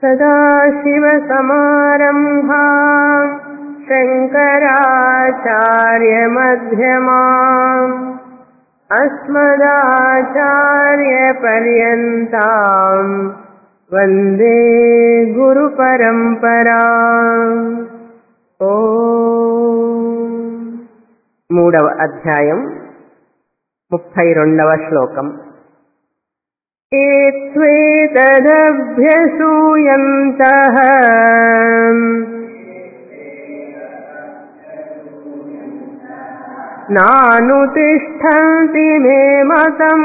सदाशिवसमारम्भा शङ्कराचार्यमध्यमाम् अस्मदाचार्यपर्यन्ताम् वन्दे గురుపరంపరా ఓ మూడవ అధ్యాయం ముప్పై రెండవ శ్లోకం ఏత్వేతదభ్యసూయంతః నానుతిష్టంతి మే మతం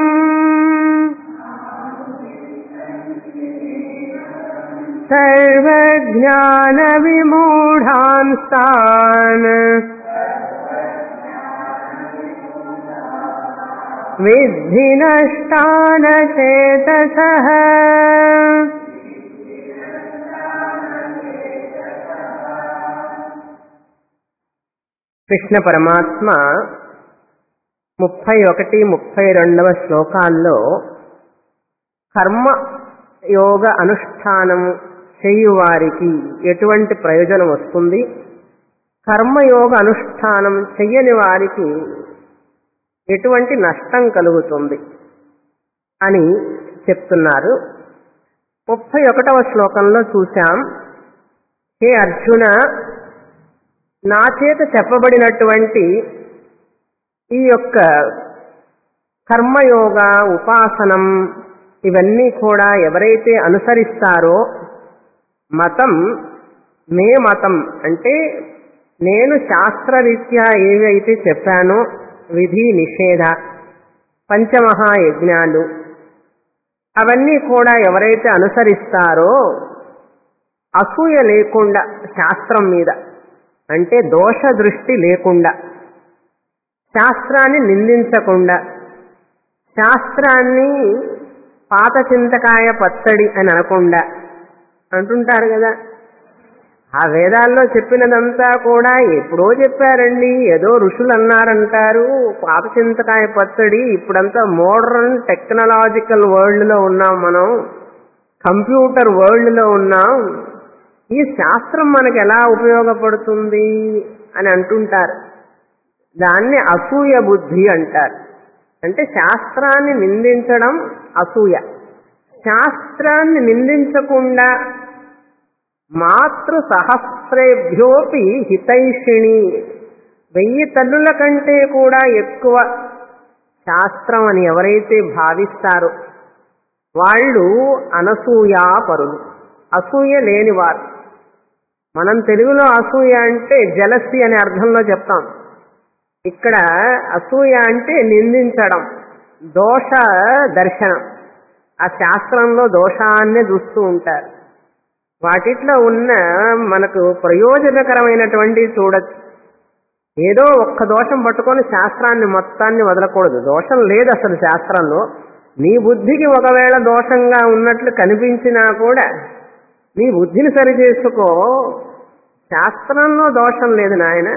సర్వజ్ఞానవిమూఢాంస్తాన్ విద్ధి నష్టాన చేతసః కృష్ణ పరమాత్మ ముప్పై ఒకటి ముప్పై రెండవ శ్లోకాల్లో కర్మ యోగ అనుష్ఠానం చేయువారికి ఎటువంటి ప్రయోజనం వస్తుంది కర్మయోగ అనుష్ఠానం చెయ్యని వారికి ఎటువంటి నష్టం కలుగుతుంది అని చెప్తున్నారు ముప్పై ఒకటవ శ్లోకంలో చూశాం హే అర్జున నా చేత చెప్పబడినటువంటి ఈ యొక్క కర్మయోగ ఉపాసనం ఇవన్నీ కూడా ఎవరైతే అనుసరిస్తారో మతం మే మతం అంటే నేను శాస్త్రరీత్యా ఏవైతే చెప్పానో విధి నిషేధ పంచమహాయజ్ఞాలు అవన్నీ కూడా ఎవరైతే అనుసరిస్తారో అసూయ లేకుండా శాస్త్రం మీద అంటే దోష దృష్టి లేకుండా శాస్త్రాన్ని నిందించకుండా శాస్త్రాన్ని పాత చింతకాయ పచ్చడి అని అనకుండా అంటుంటారు కదా ఆ వేదాల్లో చెప్పినదంతా కూడా ఎప్పుడో చెప్పారండి ఏదో ఋషులు అన్నారంటారు పాత చింతకాయ పచ్చడి ఇప్పుడంతా మోడర్న్ టెక్నాలజికల్ వరల్డ్లో ఉన్నాం మనం కంప్యూటర్ వరల్డ్లో ఉన్నాం ఈ శాస్త్రం మనకు ఎలా ఉపయోగపడుతుంది అని అంటుంటారు దాన్ని అసూయ బుద్ధి అంటారు అంటే శాస్త్రాన్ని నిందించడం అసూయ శాస్త్రాన్ని నిందించకుండా మాతృ సహస్రేభ్యోపి హితైషిణి వెయ్యి తల్లుల కంటే కూడా ఎక్కువ శాస్త్రం అని ఎవరైతే భావిస్తారో వాళ్ళు అనసూయాపరులు అసూయ లేనివారు మనం తెలుగులో అసూయ అంటే జలసి అనే అర్థంలో చెప్తాం ఇక్కడ అసూయ అంటే నిందించడం దోష దర్శనం ఆ శాస్త్రంలో దోషాన్నే చూస్తూ ఉంటారు వాటిట్లో ఉన్న మనకు ప్రయోజనకరమైనటువంటి చూడచ్చు ఏదో ఒక్క దోషం పట్టుకొని శాస్త్రాన్ని మొత్తాన్ని వదలకూడదు దోషం లేదు అసలు శాస్త్రంలో నీ బుద్ధికి ఒకవేళ దోషంగా ఉన్నట్లు కనిపించినా కూడా నీ బుద్ధిని సరి చేసుకో శాస్త్రంలో దోషం లేదు నాయన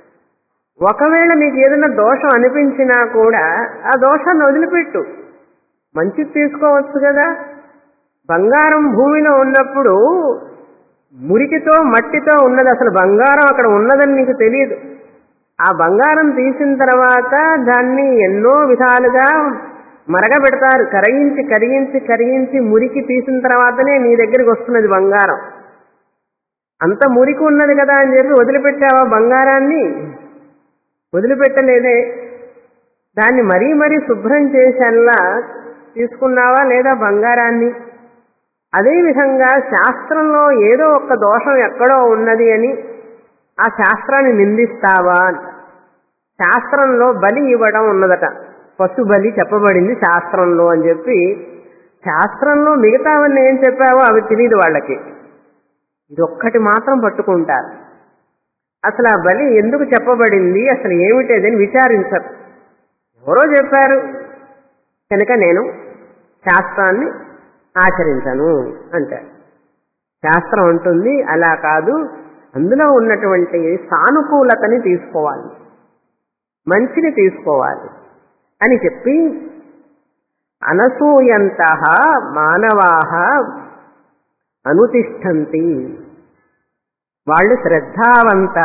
ఒకవేళ నీకు ఏదైనా దోషం అనిపించినా కూడా ఆ దోషాన్ని వదిలిపెట్టు మంచిది తీసుకోవచ్చు కదా బంగారం భూమిలో ఉన్నప్పుడు మురికితో మట్టితో ఉన్నది అసలు బంగారం అక్కడ ఉన్నదని నీకు తెలియదు ఆ బంగారం తీసిన తర్వాత దాన్ని ఎన్నో విధాలుగా మరగబెడతారు కరిగించి కరిగించి కరిగించి మురికి తీసిన తర్వాతనే నీ దగ్గరికి వస్తున్నది బంగారం అంత మురికి ఉన్నది కదా అని చెప్పి వదిలిపెట్టావా బంగారాన్ని వదిలిపెట్టలేదే దాన్ని మరీ మరీ శుభ్రం చేసేలా తీసుకున్నావా లేదా బంగారాన్ని అదేవిధంగా శాస్త్రంలో ఏదో ఒక దోషం ఎక్కడో ఉన్నది అని ఆ శాస్త్రాన్ని నిందిస్తావా అంట శాస్త్రంలో బలి ఇవ్వడం ఉన్నదట పశు బలి చెప్పబడింది శాస్త్రంలో అని చెప్పి శాస్త్రంలో మిగతావన్నీ ఏం చెప్పావో అవి తెలియదు వాళ్ళకి ఇది ఒక్కటి మాత్రం పట్టుకుంటారు అసలు ఆ బలి ఎందుకు చెప్పబడింది అసలు ఏమిటేదని విచారించరు ఎవరో చెప్పారు కనుక నేను శాస్త్రాన్ని ఆచరించను అంటారు శాస్త్రం ఉంటుంది అలా కాదు అందులో ఉన్నటువంటి సానుకూలతని తీసుకోవాలి మంచిని తీసుకోవాలి అని చెప్పి అనసూయంత మానవా అనుతిష్టంతి వాళ్ళు శ్రద్ధావంత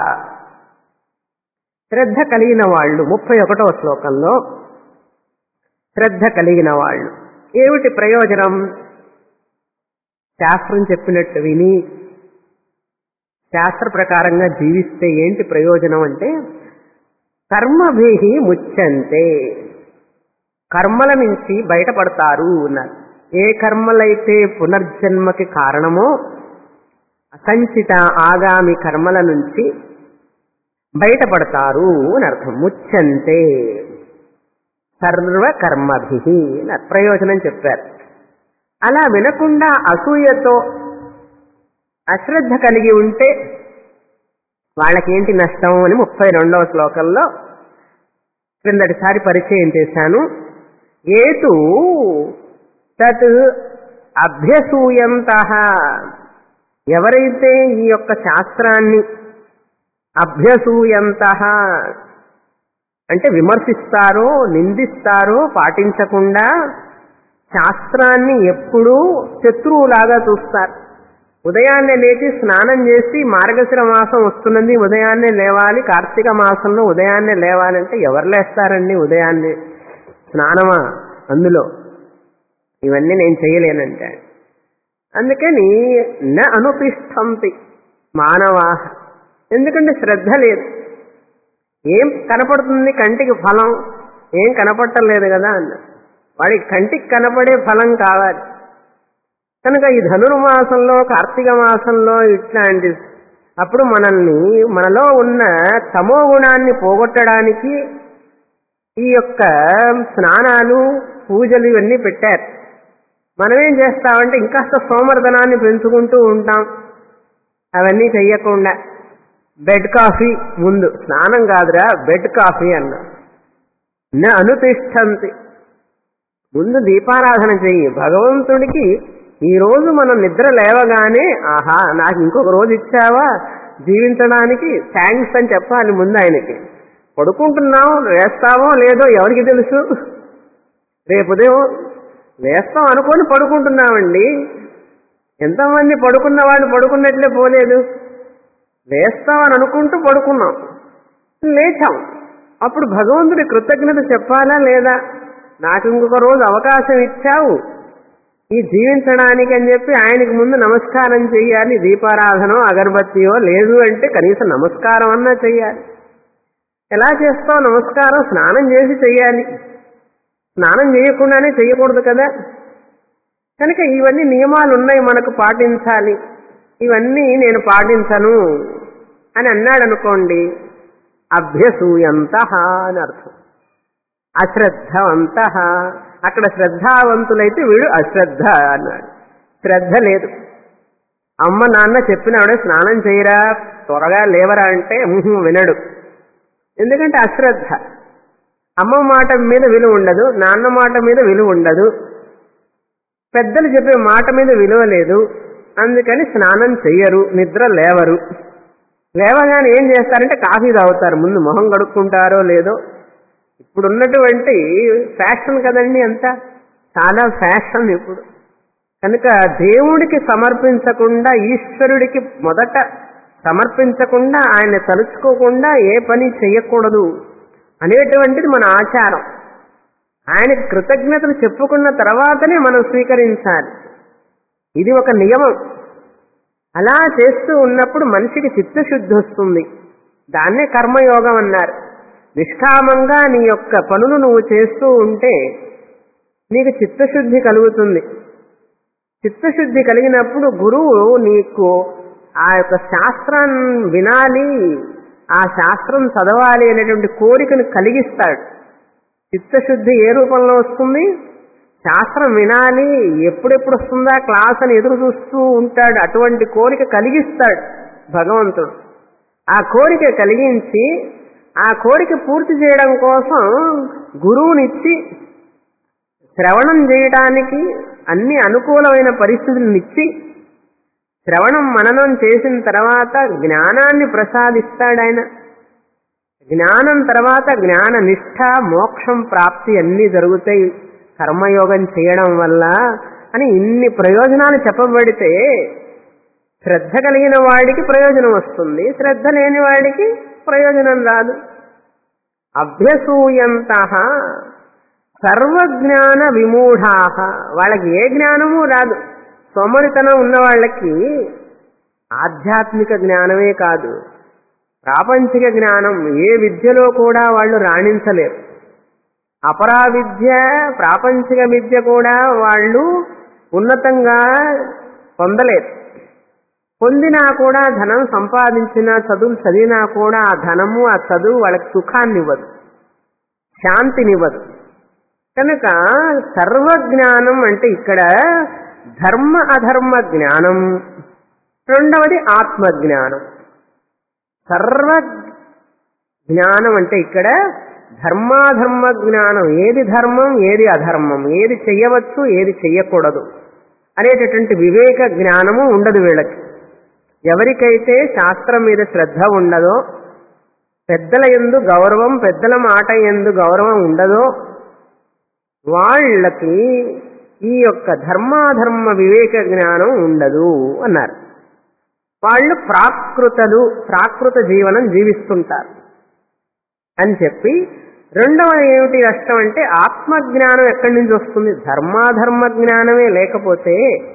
శ్రద్ధ కలిగిన వాళ్ళు ముప్పై ఒకటవ శ్లోకంలో శ్రద్ధ కలిగిన వాళ్ళు ఏమిటి ప్రయోజనం శాస్త్రం చెప్పినట్టు విని శాస్త్ర ప్రకారంగా జీవిస్తే ఏంటి ప్రయోజనం అంటే కర్మభి ముచ్చంతే కర్మల నుంచి బయటపడతారు అన్నారు ఏ కర్మలైతే పునర్జన్మకి కారణమో అసంచిత ఆగామి కర్మల నుంచి బయటపడతారు అని అర్థం ముచ్చంతే సర్వ కర్మభి ప్రయోజనం చెప్పారు అలా వినకుండా అసూయతో అశ్రద్ధ కలిగి ఉంటే వాళ్ళకేంటి నష్టం అని ముప్పై రెండవ శ్లోకంలో క్రిందటిసారి పరిచయం చేశాను ఏతు తత్ అభ్యసూయంత ఎవరైతే ఈ యొక్క శాస్త్రాన్ని అభ్యసూయంత అంటే విమర్శిస్తారో నిందిస్తారో పాటించకుండా శాస్త్రాన్ని ఎప్పుడూ శత్రువులాగా చూస్తారు ఉదయాన్నే లేచి స్నానం చేసి మార్గశిర మాసం వస్తున్నది ఉదయాన్నే లేవాలి కార్తీక మాసంలో ఉదయాన్నే లేవాలంటే ఎవరు లేస్తారండి ఉదయాన్నే స్నానమా అందులో ఇవన్నీ నేను చేయలేనంటే అందుకని న అనుతిష్టంతి మానవా ఎందుకంటే శ్రద్ధ లేదు ఏం కనపడుతుంది కంటికి ఫలం ఏం కనపడటం కదా అన్న వాడికి కంటికి కనపడే ఫలం కావాలి కనుక ఈ ధనుర్మాసంలో కార్తీక మాసంలో ఇట్లాంటి అప్పుడు మనల్ని మనలో ఉన్న తమో గుణాన్ని పోగొట్టడానికి ఈ యొక్క స్నానాలు పూజలు ఇవన్నీ పెట్టారు మనమేం చేస్తామంటే ఇంకాస్త సోమర్ధనాన్ని పెంచుకుంటూ ఉంటాం అవన్నీ చెయ్యకుండా బెడ్ కాఫీ ముందు స్నానం కాదురా బెడ్ కాఫీ అన్నా న అనుతిష్టంతి ముందు దీపారాధన చెయ్యి భగవంతుడికి ఈ రోజు మనం నిద్ర లేవగానే ఆహా నాకు ఇంకొక రోజు ఇచ్చావా జీవించడానికి థ్యాంక్స్ అని చెప్పాలి ముందు ఆయనకి పడుకుంటున్నాం వేస్తామో లేదో ఎవరికి తెలుసు రేపు ఉదయం వేస్తాం అనుకొని పడుకుంటున్నామండి ఎంతమంది పడుకున్న వాళ్ళు పడుకున్నట్లే పోలేదు వేస్తామని అనుకుంటూ పడుకున్నాం లేచాం అప్పుడు భగవంతుడి కృతజ్ఞత చెప్పాలా లేదా నాకు ఇంకొక రోజు అవకాశం ఇచ్చావు ఈ జీవించడానికి అని చెప్పి ఆయనకి ముందు నమస్కారం చెయ్యాలి దీపారాధనో అగరబత్తియో లేదు అంటే కనీసం నమస్కారం అన్నా చెయ్యాలి ఎలా చేస్తావు నమస్కారం స్నానం చేసి చెయ్యాలి స్నానం చేయకుండానే చెయ్యకూడదు కదా కనుక ఇవన్నీ నియమాలు ఉన్నాయి మనకు పాటించాలి ఇవన్నీ నేను పాటించను అని అన్నాడు అనుకోండి అభ్యసూయంత అని అర్థం అశ్రద్ధవంత అక్కడ శ్రద్ధావంతులైతే వీడు అశ్రద్ధ అన్నాడు శ్రద్ధ లేదు అమ్మ నాన్న చెప్పినవిడే స్నానం చేయరా త్వరగా లేవరా అంటే ఉహు వినడు ఎందుకంటే అశ్రద్ధ అమ్మ మాట మీద విలువ ఉండదు నాన్న మాట మీద విలువ ఉండదు పెద్దలు చెప్పే మాట మీద విలువ లేదు అందుకని స్నానం చెయ్యరు నిద్ర లేవరు లేవగానే ఏం చేస్తారంటే కాఫీ తాగుతారు ముందు మొహం కడుక్కుంటారో లేదో ఇప్పుడున్నటువంటి ఫ్యాషన్ కదండి అంతా చాలా ఫ్యాషన్ ఇప్పుడు కనుక దేవుడికి సమర్పించకుండా ఈశ్వరుడికి మొదట సమర్పించకుండా ఆయన తలుచుకోకుండా ఏ పని చెయ్యకూడదు అనేటువంటిది మన ఆచారం ఆయనకి కృతజ్ఞతలు చెప్పుకున్న తర్వాతనే మనం స్వీకరించాలి ఇది ఒక నియమం అలా చేస్తూ ఉన్నప్పుడు మనిషికి చిత్తశుద్ధి వస్తుంది దాన్నే కర్మయోగం అన్నారు నిష్కామంగా నీ యొక్క పనులు నువ్వు చేస్తూ ఉంటే నీకు చిత్తశుద్ధి కలుగుతుంది చిత్తశుద్ధి కలిగినప్పుడు గురువు నీకు ఆ యొక్క శాస్త్రం వినాలి ఆ శాస్త్రం చదవాలి అనేటువంటి కోరికను కలిగిస్తాడు చిత్తశుద్ధి ఏ రూపంలో వస్తుంది శాస్త్రం వినాలి ఎప్పుడెప్పుడు వస్తుందా క్లాస్ అని ఎదురు చూస్తూ ఉంటాడు అటువంటి కోరిక కలిగిస్తాడు భగవంతుడు ఆ కోరిక కలిగించి ఆ కోరిక పూర్తి చేయడం కోసం గురువునిచ్చి శ్రవణం చేయడానికి అన్ని అనుకూలమైన పరిస్థితులను ఇచ్చి శ్రవణం మననం చేసిన తర్వాత జ్ఞానాన్ని ప్రసాదిస్తాడు ఆయన జ్ఞానం తర్వాత జ్ఞాన నిష్ఠ మోక్షం ప్రాప్తి అన్నీ జరుగుతాయి కర్మయోగం చేయడం వల్ల అని ఇన్ని ప్రయోజనాలు చెప్పబడితే శ్రద్ధ కలిగిన వాడికి ప్రయోజనం వస్తుంది శ్రద్ధ లేని వాడికి ప్రయోజనం రాదు అభ్యసూయంత సర్వజ్ఞాన విమూఢా వాళ్ళకి ఏ జ్ఞానము రాదు సోమరితనం ఉన్న వాళ్ళకి ఆధ్యాత్మిక జ్ఞానమే కాదు ప్రాపంచిక జ్ఞానం ఏ విద్యలో కూడా వాళ్ళు రాణించలేరు అపరా విద్య ప్రాపంచిక విద్య కూడా వాళ్ళు ఉన్నతంగా పొందలేరు పొందినా కూడా ధనం సంపాదించినా చదువులు చదివినా కూడా ఆ ధనము ఆ చదువు వాళ్ళకి సుఖాన్ని ఇవ్వదు శాంతినివ్వదు కనుక సర్వజ్ఞానం అంటే ఇక్కడ ధర్మ అధర్మ జ్ఞానం రెండవది ఆత్మజ్ఞానం సర్వ జ్ఞానం అంటే ఇక్కడ ధర్మాధర్మ జ్ఞానం ఏది ధర్మం ఏది అధర్మం ఏది చెయ్యవచ్చు ఏది చెయ్యకూడదు అనేటటువంటి వివేక జ్ఞానము ఉండదు వీళ్ళకి ఎవరికైతే శాస్త్రం మీద శ్రద్ధ ఉండదో పెద్దల ఎందు గౌరవం పెద్దల మాట ఎందు గౌరవం ఉండదో వాళ్ళకి ఈ యొక్క ధర్మాధర్మ వివేక జ్ఞానం ఉండదు అన్నారు వాళ్ళు ప్రాకృతలు ప్రాకృత జీవనం జీవిస్తుంటారు అని చెప్పి రెండవ ఏమిటి కష్టం అంటే ఆత్మజ్ఞానం ఎక్కడి నుంచి వస్తుంది ధర్మాధర్మ జ్ఞానమే లేకపోతే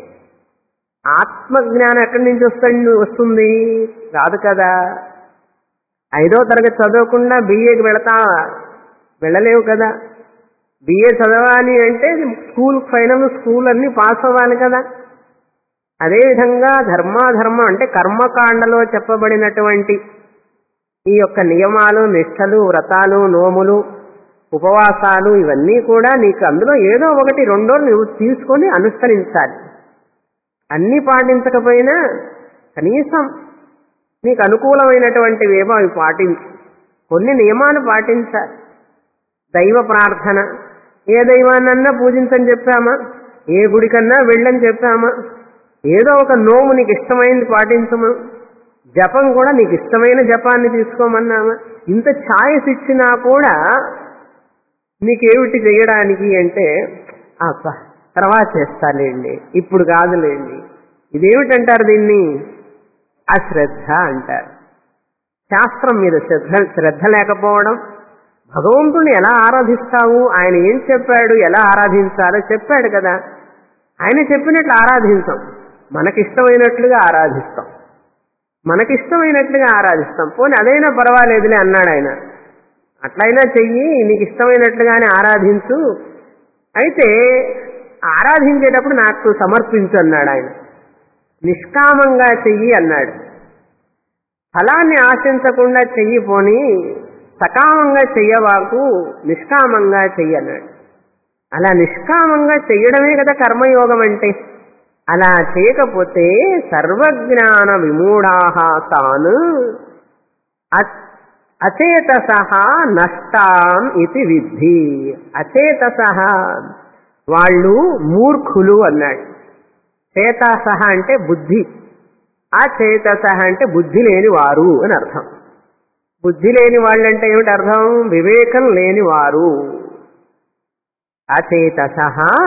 ఆత్మజ్ఞానం ఎక్కడి నుంచి వస్తుంది వస్తుంది రాదు కదా ఐదో తరగతి చదవకుండా బీఏకి వెళతా వెళ్ళలేవు కదా బిఏ చదవాలి అంటే స్కూల్ ఫైనల్ స్కూల్ అన్ని పాస్ అవ్వాలి కదా అదేవిధంగా ధర్మాధర్మం అంటే కర్మకాండలో చెప్పబడినటువంటి ఈ యొక్క నియమాలు నిష్టలు వ్రతాలు నోములు ఉపవాసాలు ఇవన్నీ కూడా నీకు అందులో ఏదో ఒకటి రెండో నువ్వు తీసుకొని అనుసరించాలి అన్నీ పాటించకపోయినా కనీసం నీకు అనుకూలమైనటువంటివి ఏమో అవి పాటించు కొన్ని నియమాలు పాటించాలి దైవ ప్రార్థన ఏ దైవాన్నన్నా పూజించని చెప్పామా ఏ గుడికన్నా వెళ్ళని చెప్పామా ఏదో ఒక నోము నీకు ఇష్టమైనది పాటించమా జపం కూడా నీకు ఇష్టమైన జపాన్ని తీసుకోమన్నామా ఇంత ఛాయిస్ ఇచ్చినా కూడా నీకేమిటి చేయడానికి అంటే అబ్బా తర్వాత చేస్తాలేండి ఇప్పుడు కాదులేండి ఇదేమిటంటారు దీన్ని అశ్రద్ధ అంటారు శాస్త్రం మీద శ్రద్ధ శ్రద్ధ లేకపోవడం భగవంతుని ఎలా ఆరాధిస్తావు ఆయన ఏం చెప్పాడు ఎలా ఆరాధించాలో చెప్పాడు కదా ఆయన చెప్పినట్లు ఆరాధించాం మనకిష్టమైనట్లుగా ఆరాధిస్తాం మనకిష్టమైనట్లుగా ఆరాధిస్తాం పోనీ అదైనా పర్వాలేదులే అన్నాడు ఆయన అట్లయినా చెయ్యి నీకు ఇష్టమైనట్లుగానే ఆరాధించు అయితే ఆరాధించేటప్పుడు నాకు సమర్పించు అన్నాడు ఆయన నిష్కామంగా చెయ్యి అన్నాడు ఫలాన్ని ఆశించకుండా చెయ్యి పోని సకామంగా చెయ్యవాకు నిష్కామంగా చెయ్యి అన్నాడు అలా నిష్కామంగా చెయ్యడమే కదా కర్మయోగం అంటే అలా చేయకపోతే సర్వజ్ఞాన విమూఢాహ తాను అచేతస నష్టాం ఇది విద్ధి అచేతస వాళ్ళు మూర్ఖులు అన్నాడు చేతస అంటే బుద్ధి అచేతస అంటే బుద్ధి లేని వారు అని అర్థం బుద్ధి లేని వాళ్ళంటే ఏమిటి అర్థం వివేకం లేని వారు అచేతస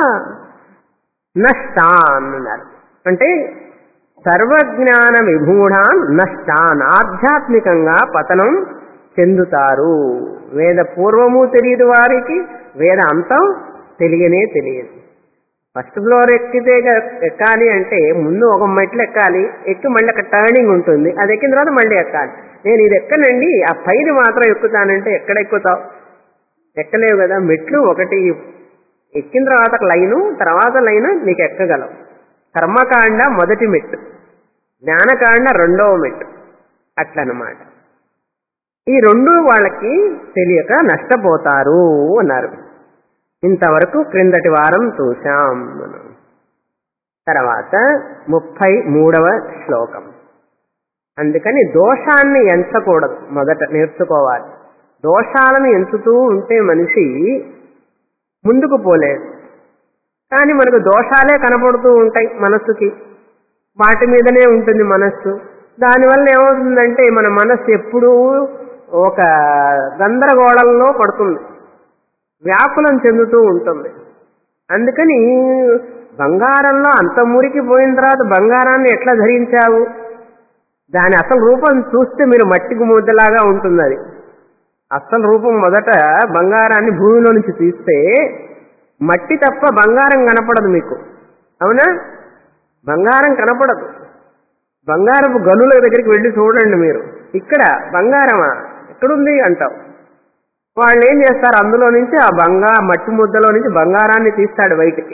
నష్టాన్ అన్నారు అంటే సర్వజ్ఞాన విభూఢాన్ నష్టాన్ ఆధ్యాత్మికంగా పతనం చెందుతారు వేద పూర్వము తెలియదు వారికి వేద అంతం తెలియనే తెలియదు ఫస్ట్ ఫ్లోర్ ఎక్కితే ఎక్కాలి అంటే ముందు ఒక మెట్లు ఎక్కాలి ఎక్కి మళ్ళీ అక్కడ టర్నింగ్ ఉంటుంది అది ఎక్కిన తర్వాత మళ్ళీ ఎక్కాలి నేను ఇది ఎక్కనండి ఆ పైది మాత్రం ఎక్కుతానంటే ఎక్కడ ఎక్కుతావు ఎక్కలేవు కదా మెట్లు ఒకటి ఎక్కిన తర్వాత లైను తర్వాత లైను నీకు ఎక్కగలవు కర్మకాండ మొదటి మెట్టు జ్ఞానకాండ రెండవ మెట్టు అట్లనమాట ఈ రెండు వాళ్ళకి తెలియక నష్టపోతారు అన్నారు ఇంతవరకు క్రిందటి వారం చూశాం మనం తర్వాత ముప్పై మూడవ శ్లోకం అందుకని దోషాన్ని ఎంచకూడదు మొదట నేర్చుకోవాలి దోషాలను ఎంచుతూ ఉంటే మనిషి ముందుకు పోలేదు కానీ మనకు దోషాలే కనపడుతూ ఉంటాయి మనస్సుకి వాటి మీదనే ఉంటుంది మనస్సు దానివల్ల ఏమవుతుందంటే మన మనస్సు ఎప్పుడూ ఒక గందరగోళంలో పడుతుంది వ్యాకులం చెందుతూ ఉంటుంది అందుకని బంగారంలో అంత మురికి పోయిన తర్వాత బంగారాన్ని ఎట్లా ధరించావు దాని అసలు రూపం చూస్తే మీరు మట్టికి ముద్దలాగా ఉంటుంది అది అసలు రూపం మొదట బంగారాన్ని భూమిలో నుంచి తీస్తే మట్టి తప్ప బంగారం కనపడదు మీకు అవునా బంగారం కనపడదు బంగారపు గనుల దగ్గరికి వెళ్ళి చూడండి మీరు ఇక్కడ బంగారమా ఎక్కడుంది అంటావు వాళ్ళు ఏం చేస్తారు అందులో నుంచి ఆ బంగా మట్టి ముద్దలో నుంచి బంగారాన్ని తీస్తాడు బయటికి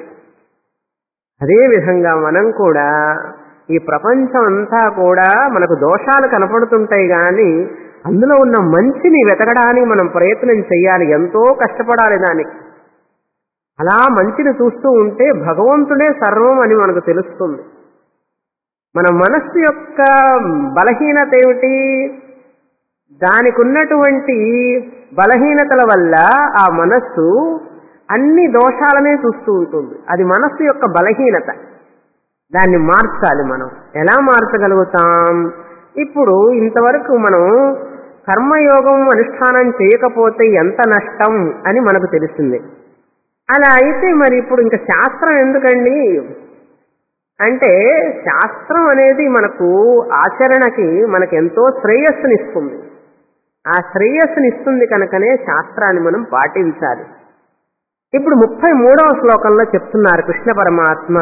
అదే విధంగా మనం కూడా ఈ ప్రపంచం అంతా కూడా మనకు దోషాలు కనపడుతుంటాయి కానీ అందులో ఉన్న మంచిని వెతకడానికి మనం ప్రయత్నం చేయాలి ఎంతో కష్టపడాలి దానికి అలా మంచిని చూస్తూ ఉంటే భగవంతుడే సర్వం అని మనకు తెలుస్తుంది మన మనస్సు యొక్క బలహీనత ఏమిటి దానికి ఉన్నటువంటి బలహీనతల వల్ల ఆ మనస్సు అన్ని దోషాలనే చూస్తూ ఉంటుంది అది మనస్సు యొక్క బలహీనత దాన్ని మార్చాలి మనం ఎలా మార్చగలుగుతాం ఇప్పుడు ఇంతవరకు మనం కర్మయోగం అనుష్ఠానం చేయకపోతే ఎంత నష్టం అని మనకు తెలిసింది అలా అయితే మరి ఇప్పుడు ఇంకా శాస్త్రం ఎందుకండి అంటే శాస్త్రం అనేది మనకు ఆచరణకి మనకు ఎంతో శ్రేయస్సునిస్తుంది ఆ శ్రేయస్సునిస్తుంది కనుకనే శాస్త్రాన్ని మనం పాటించాలి ఇప్పుడు ముప్పై మూడవ శ్లోకంలో చెప్తున్నారు కృష్ణ పరమాత్మ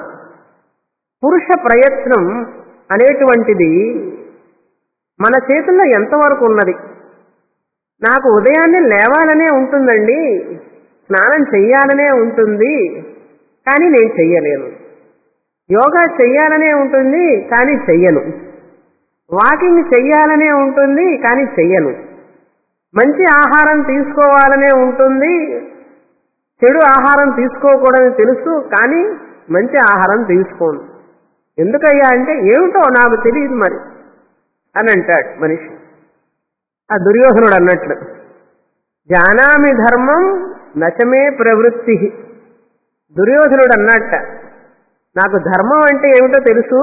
పురుష ప్రయత్నం అనేటువంటిది మన చేతుల్లో ఎంతవరకు ఉన్నది నాకు ఉదయాన్నే లేవాలనే ఉంటుందండి స్నానం చెయ్యాలనే ఉంటుంది కానీ నేను చెయ్యలేను యోగా చెయ్యాలనే ఉంటుంది కానీ చెయ్యను వాకింగ్ చెయ్యాలనే ఉంటుంది కానీ చెయ్యను మంచి ఆహారం తీసుకోవాలనే ఉంటుంది చెడు ఆహారం తీసుకోకూడదని తెలుసు కానీ మంచి ఆహారం తీసుకోను ఎందుకయ్యా అంటే ఏమిటో నాకు తెలియదు మరి అని అంటాడు మనిషి ఆ దుర్యోధనుడు అన్నట్లు జానామి ధర్మం నచమే ప్రవృత్తి దుర్యోధనుడు అన్నట్ట నాకు ధర్మం అంటే ఏమిటో తెలుసు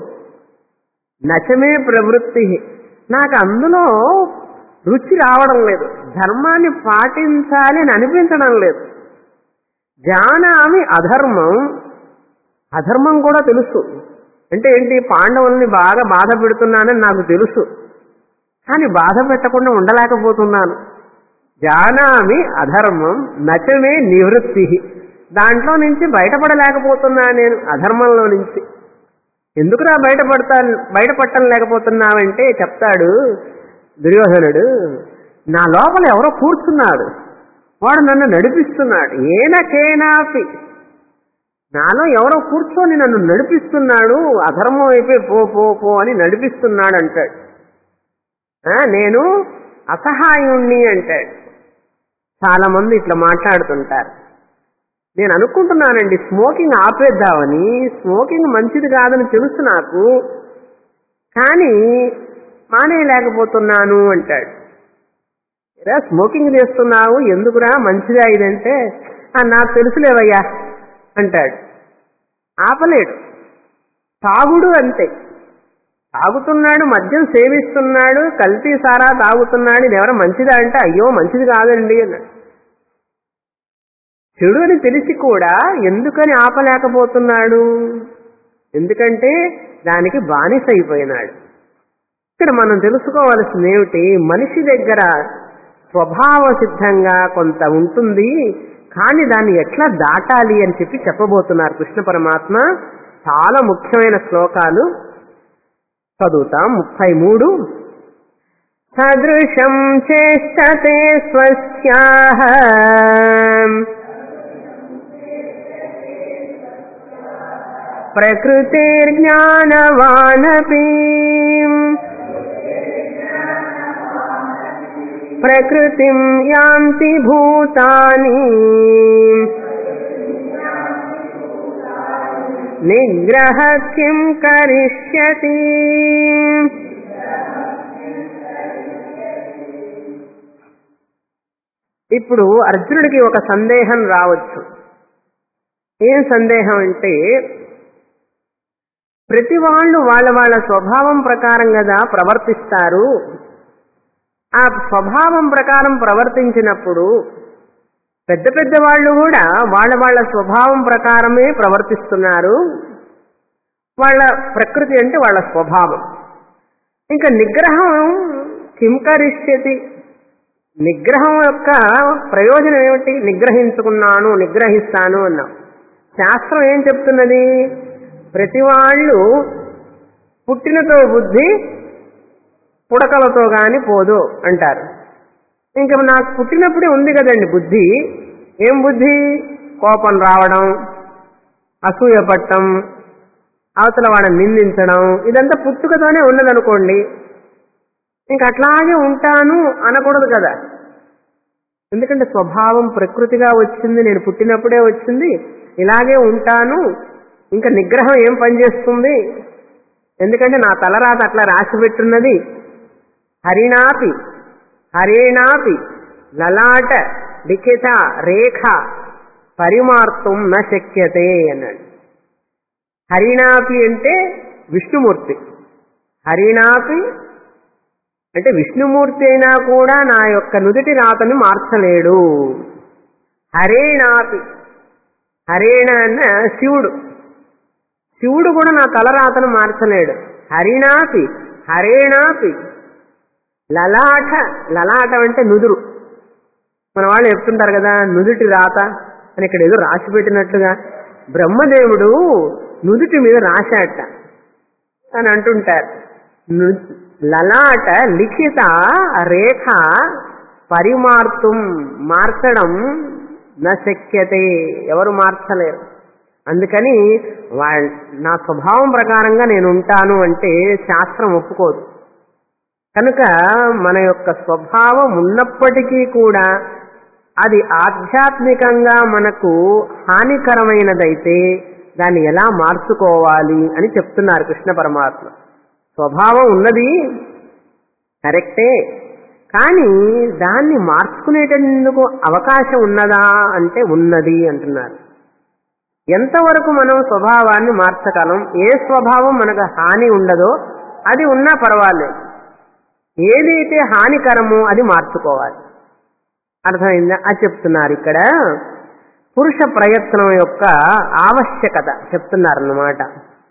నచమే ప్రవృత్తి నాకు అందులో రుచి రావడం లేదు ధర్మాన్ని పాటించాలి అని అనిపించడం లేదు జానామి అధర్మం అధర్మం కూడా తెలుసు అంటే ఏంటి పాండవుల్ని బాగా బాధ పెడుతున్నానని నాకు తెలుసు కానీ బాధ పెట్టకుండా ఉండలేకపోతున్నాను జానామి అధర్మం నచమే నివృత్తి దాంట్లో నుంచి బయటపడలేకపోతున్నా నేను అధర్మంలో నుంచి ఎందుకురా బయటపడతా బయటపడటం లేకపోతున్నావంటే చెప్తాడు దుర్యోధనుడు నా లోపల ఎవరో కూర్చున్నాడు వాడు నన్ను నడిపిస్తున్నాడు ఏనకేనాపి నాలో ఎవరో కూర్చొని నన్ను నడిపిస్తున్నాడు అధర్మం అయిపోయి పో పో పో అని నడిపిస్తున్నాడు అంటాడు ఆ, నేను అసహాయుణ్ణి అంటాడు చాలా మంది ఇట్లా మాట్లాడుతుంటారు నేను అనుకుంటున్నానండి స్మోకింగ్ ఆపేద్దామని స్మోకింగ్ మంచిది కాదని తెలుసు నాకు కానీ మానేయలేకపోతున్నాను అంటాడు రా స్మోకింగ్ చేస్తున్నావు ఎందుకురా మంచిదా ఇదంటే "ఆ, నాకు తెలుసులేవయ్యా అంటాడు ఆపలేడు తాగుడు అంతే తాగుతున్నాడు మద్యం సేవిస్తున్నాడు కల్తీ సారా తాగుతున్నాడు ఇది ఎవరో మంచిదా అంటే అయ్యో మంచిది కాదండి అన్నాడు చెడు అని తెలిసి కూడా ఎందుకని ఆపలేకపోతున్నాడు ఎందుకంటే దానికి బానిస అయిపోయినాడు ఇక్కడ మనం తెలుసుకోవాల్సింది ఏమిటి మనిషి దగ్గర స్వభావ సిద్ధంగా కొంత ఉంటుంది కానీ దాన్ని ఎట్లా దాటాలి అని చెప్పి చెప్పబోతున్నారు కృష్ణ పరమాత్మ చాలా ముఖ్యమైన శ్లోకాలు చదువుతాం ముప్పై మూడు సదృశం చేష్టతే స్వస్యాహ ప్రకృతిర్జ్ఞానవానపి ప్రకృతిం యాంతి భూతాని నిగ్రహ కిం కరిష్యతి ఇప్పుడు అర్జునుడికి ఒక సందేహం రావచ్చు ఏం సందేహం అంటే ప్రతి వాళ్ళు వాళ్ళ వాళ్ళ స్వభావం ప్రకారం కదా ప్రవర్తిస్తారు ఆ స్వభావం ప్రకారం ప్రవర్తించినప్పుడు పెద్ద పెద్ద వాళ్ళు కూడా వాళ్ళ వాళ్ళ స్వభావం ప్రకారమే ప్రవర్తిస్తున్నారు వాళ్ళ ప్రకృతి అంటే వాళ్ళ స్వభావం ఇంకా నిగ్రహం కింకరిష్యతి నిగ్రహం యొక్క ప్రయోజనం ఏమిటి నిగ్రహించుకున్నాను నిగ్రహిస్తాను అన్నాం శాస్త్రం ఏం చెప్తున్నది ప్రతి వాళ్ళు పుట్టినతో బుద్ధి పుడకలతో గాని పోదు అంటారు ఇంకా నాకు పుట్టినప్పుడే ఉంది కదండి బుద్ధి ఏం బుద్ధి కోపం రావడం అసూయ పట్టడం అవతల వాడిని నిందించడం ఇదంతా పుట్టుకతోనే ఉన్నదనుకోండి ఇంక అట్లాగే ఉంటాను అనకూడదు కదా ఎందుకంటే స్వభావం ప్రకృతిగా వచ్చింది నేను పుట్టినప్పుడే వచ్చింది ఇలాగే ఉంటాను ఇంకా నిగ్రహం ఏం పనిచేస్తుంది ఎందుకంటే నా తలరాత అట్లా రాసి పెట్టున్నది హరిణాపి హరేణాపి లలాట లిఖిత రేఖ పరిమార్తం న శక్యతే అన్నాడు హరిణాపి అంటే విష్ణుమూర్తి హరిణాపి అంటే విష్ణుమూర్తి అయినా కూడా నా యొక్క నుదుటి రాతని మార్చలేడు హరేణాపి హరేణ అన్న శివుడు శివుడు కూడా నా తలరాతను మార్చలేడు హరిణాపి హరేణాపి లలాట లలాట అంటే నుదురు మన వాళ్ళు చెప్తుంటారు కదా నుదుటి రాత అని ఇక్కడ ఏదో రాసి పెట్టినట్లుగా బ్రహ్మదేవుడు నుదుటి మీద రాశాట అని అంటుంటారు ను- లలాట లిఖిత రేఖ పరిమార్తం మార్చడం నా శక్యతే ఎవరు మార్చలేరు అందుకని వాళ్ళ నా స్వభావం ప్రకారంగా నేను ఉంటాను అంటే శాస్త్రం ఒప్పుకోదు కనుక మన యొక్క స్వభావం ఉన్నప్పటికీ కూడా అది ఆధ్యాత్మికంగా మనకు హానికరమైనదైతే దాన్ని ఎలా మార్చుకోవాలి అని చెప్తున్నారు కృష్ణ పరమాత్మ స్వభావం ఉన్నది కరెక్టే కానీ దాన్ని మార్చుకునేటందుకు అవకాశం ఉన్నదా అంటే ఉన్నది అంటున్నారు ఎంతవరకు మనం స్వభావాన్ని మార్చగలం ఏ స్వభావం మనకు హాని ఉండదో అది ఉన్నా పర్వాలేదు ఏదైతే హానికరమో అది మార్చుకోవాలి అర్థమైందా అది చెప్తున్నారు ఇక్కడ పురుష ప్రయత్నం యొక్క ఆవశ్యకత చెప్తున్నారన్నమాట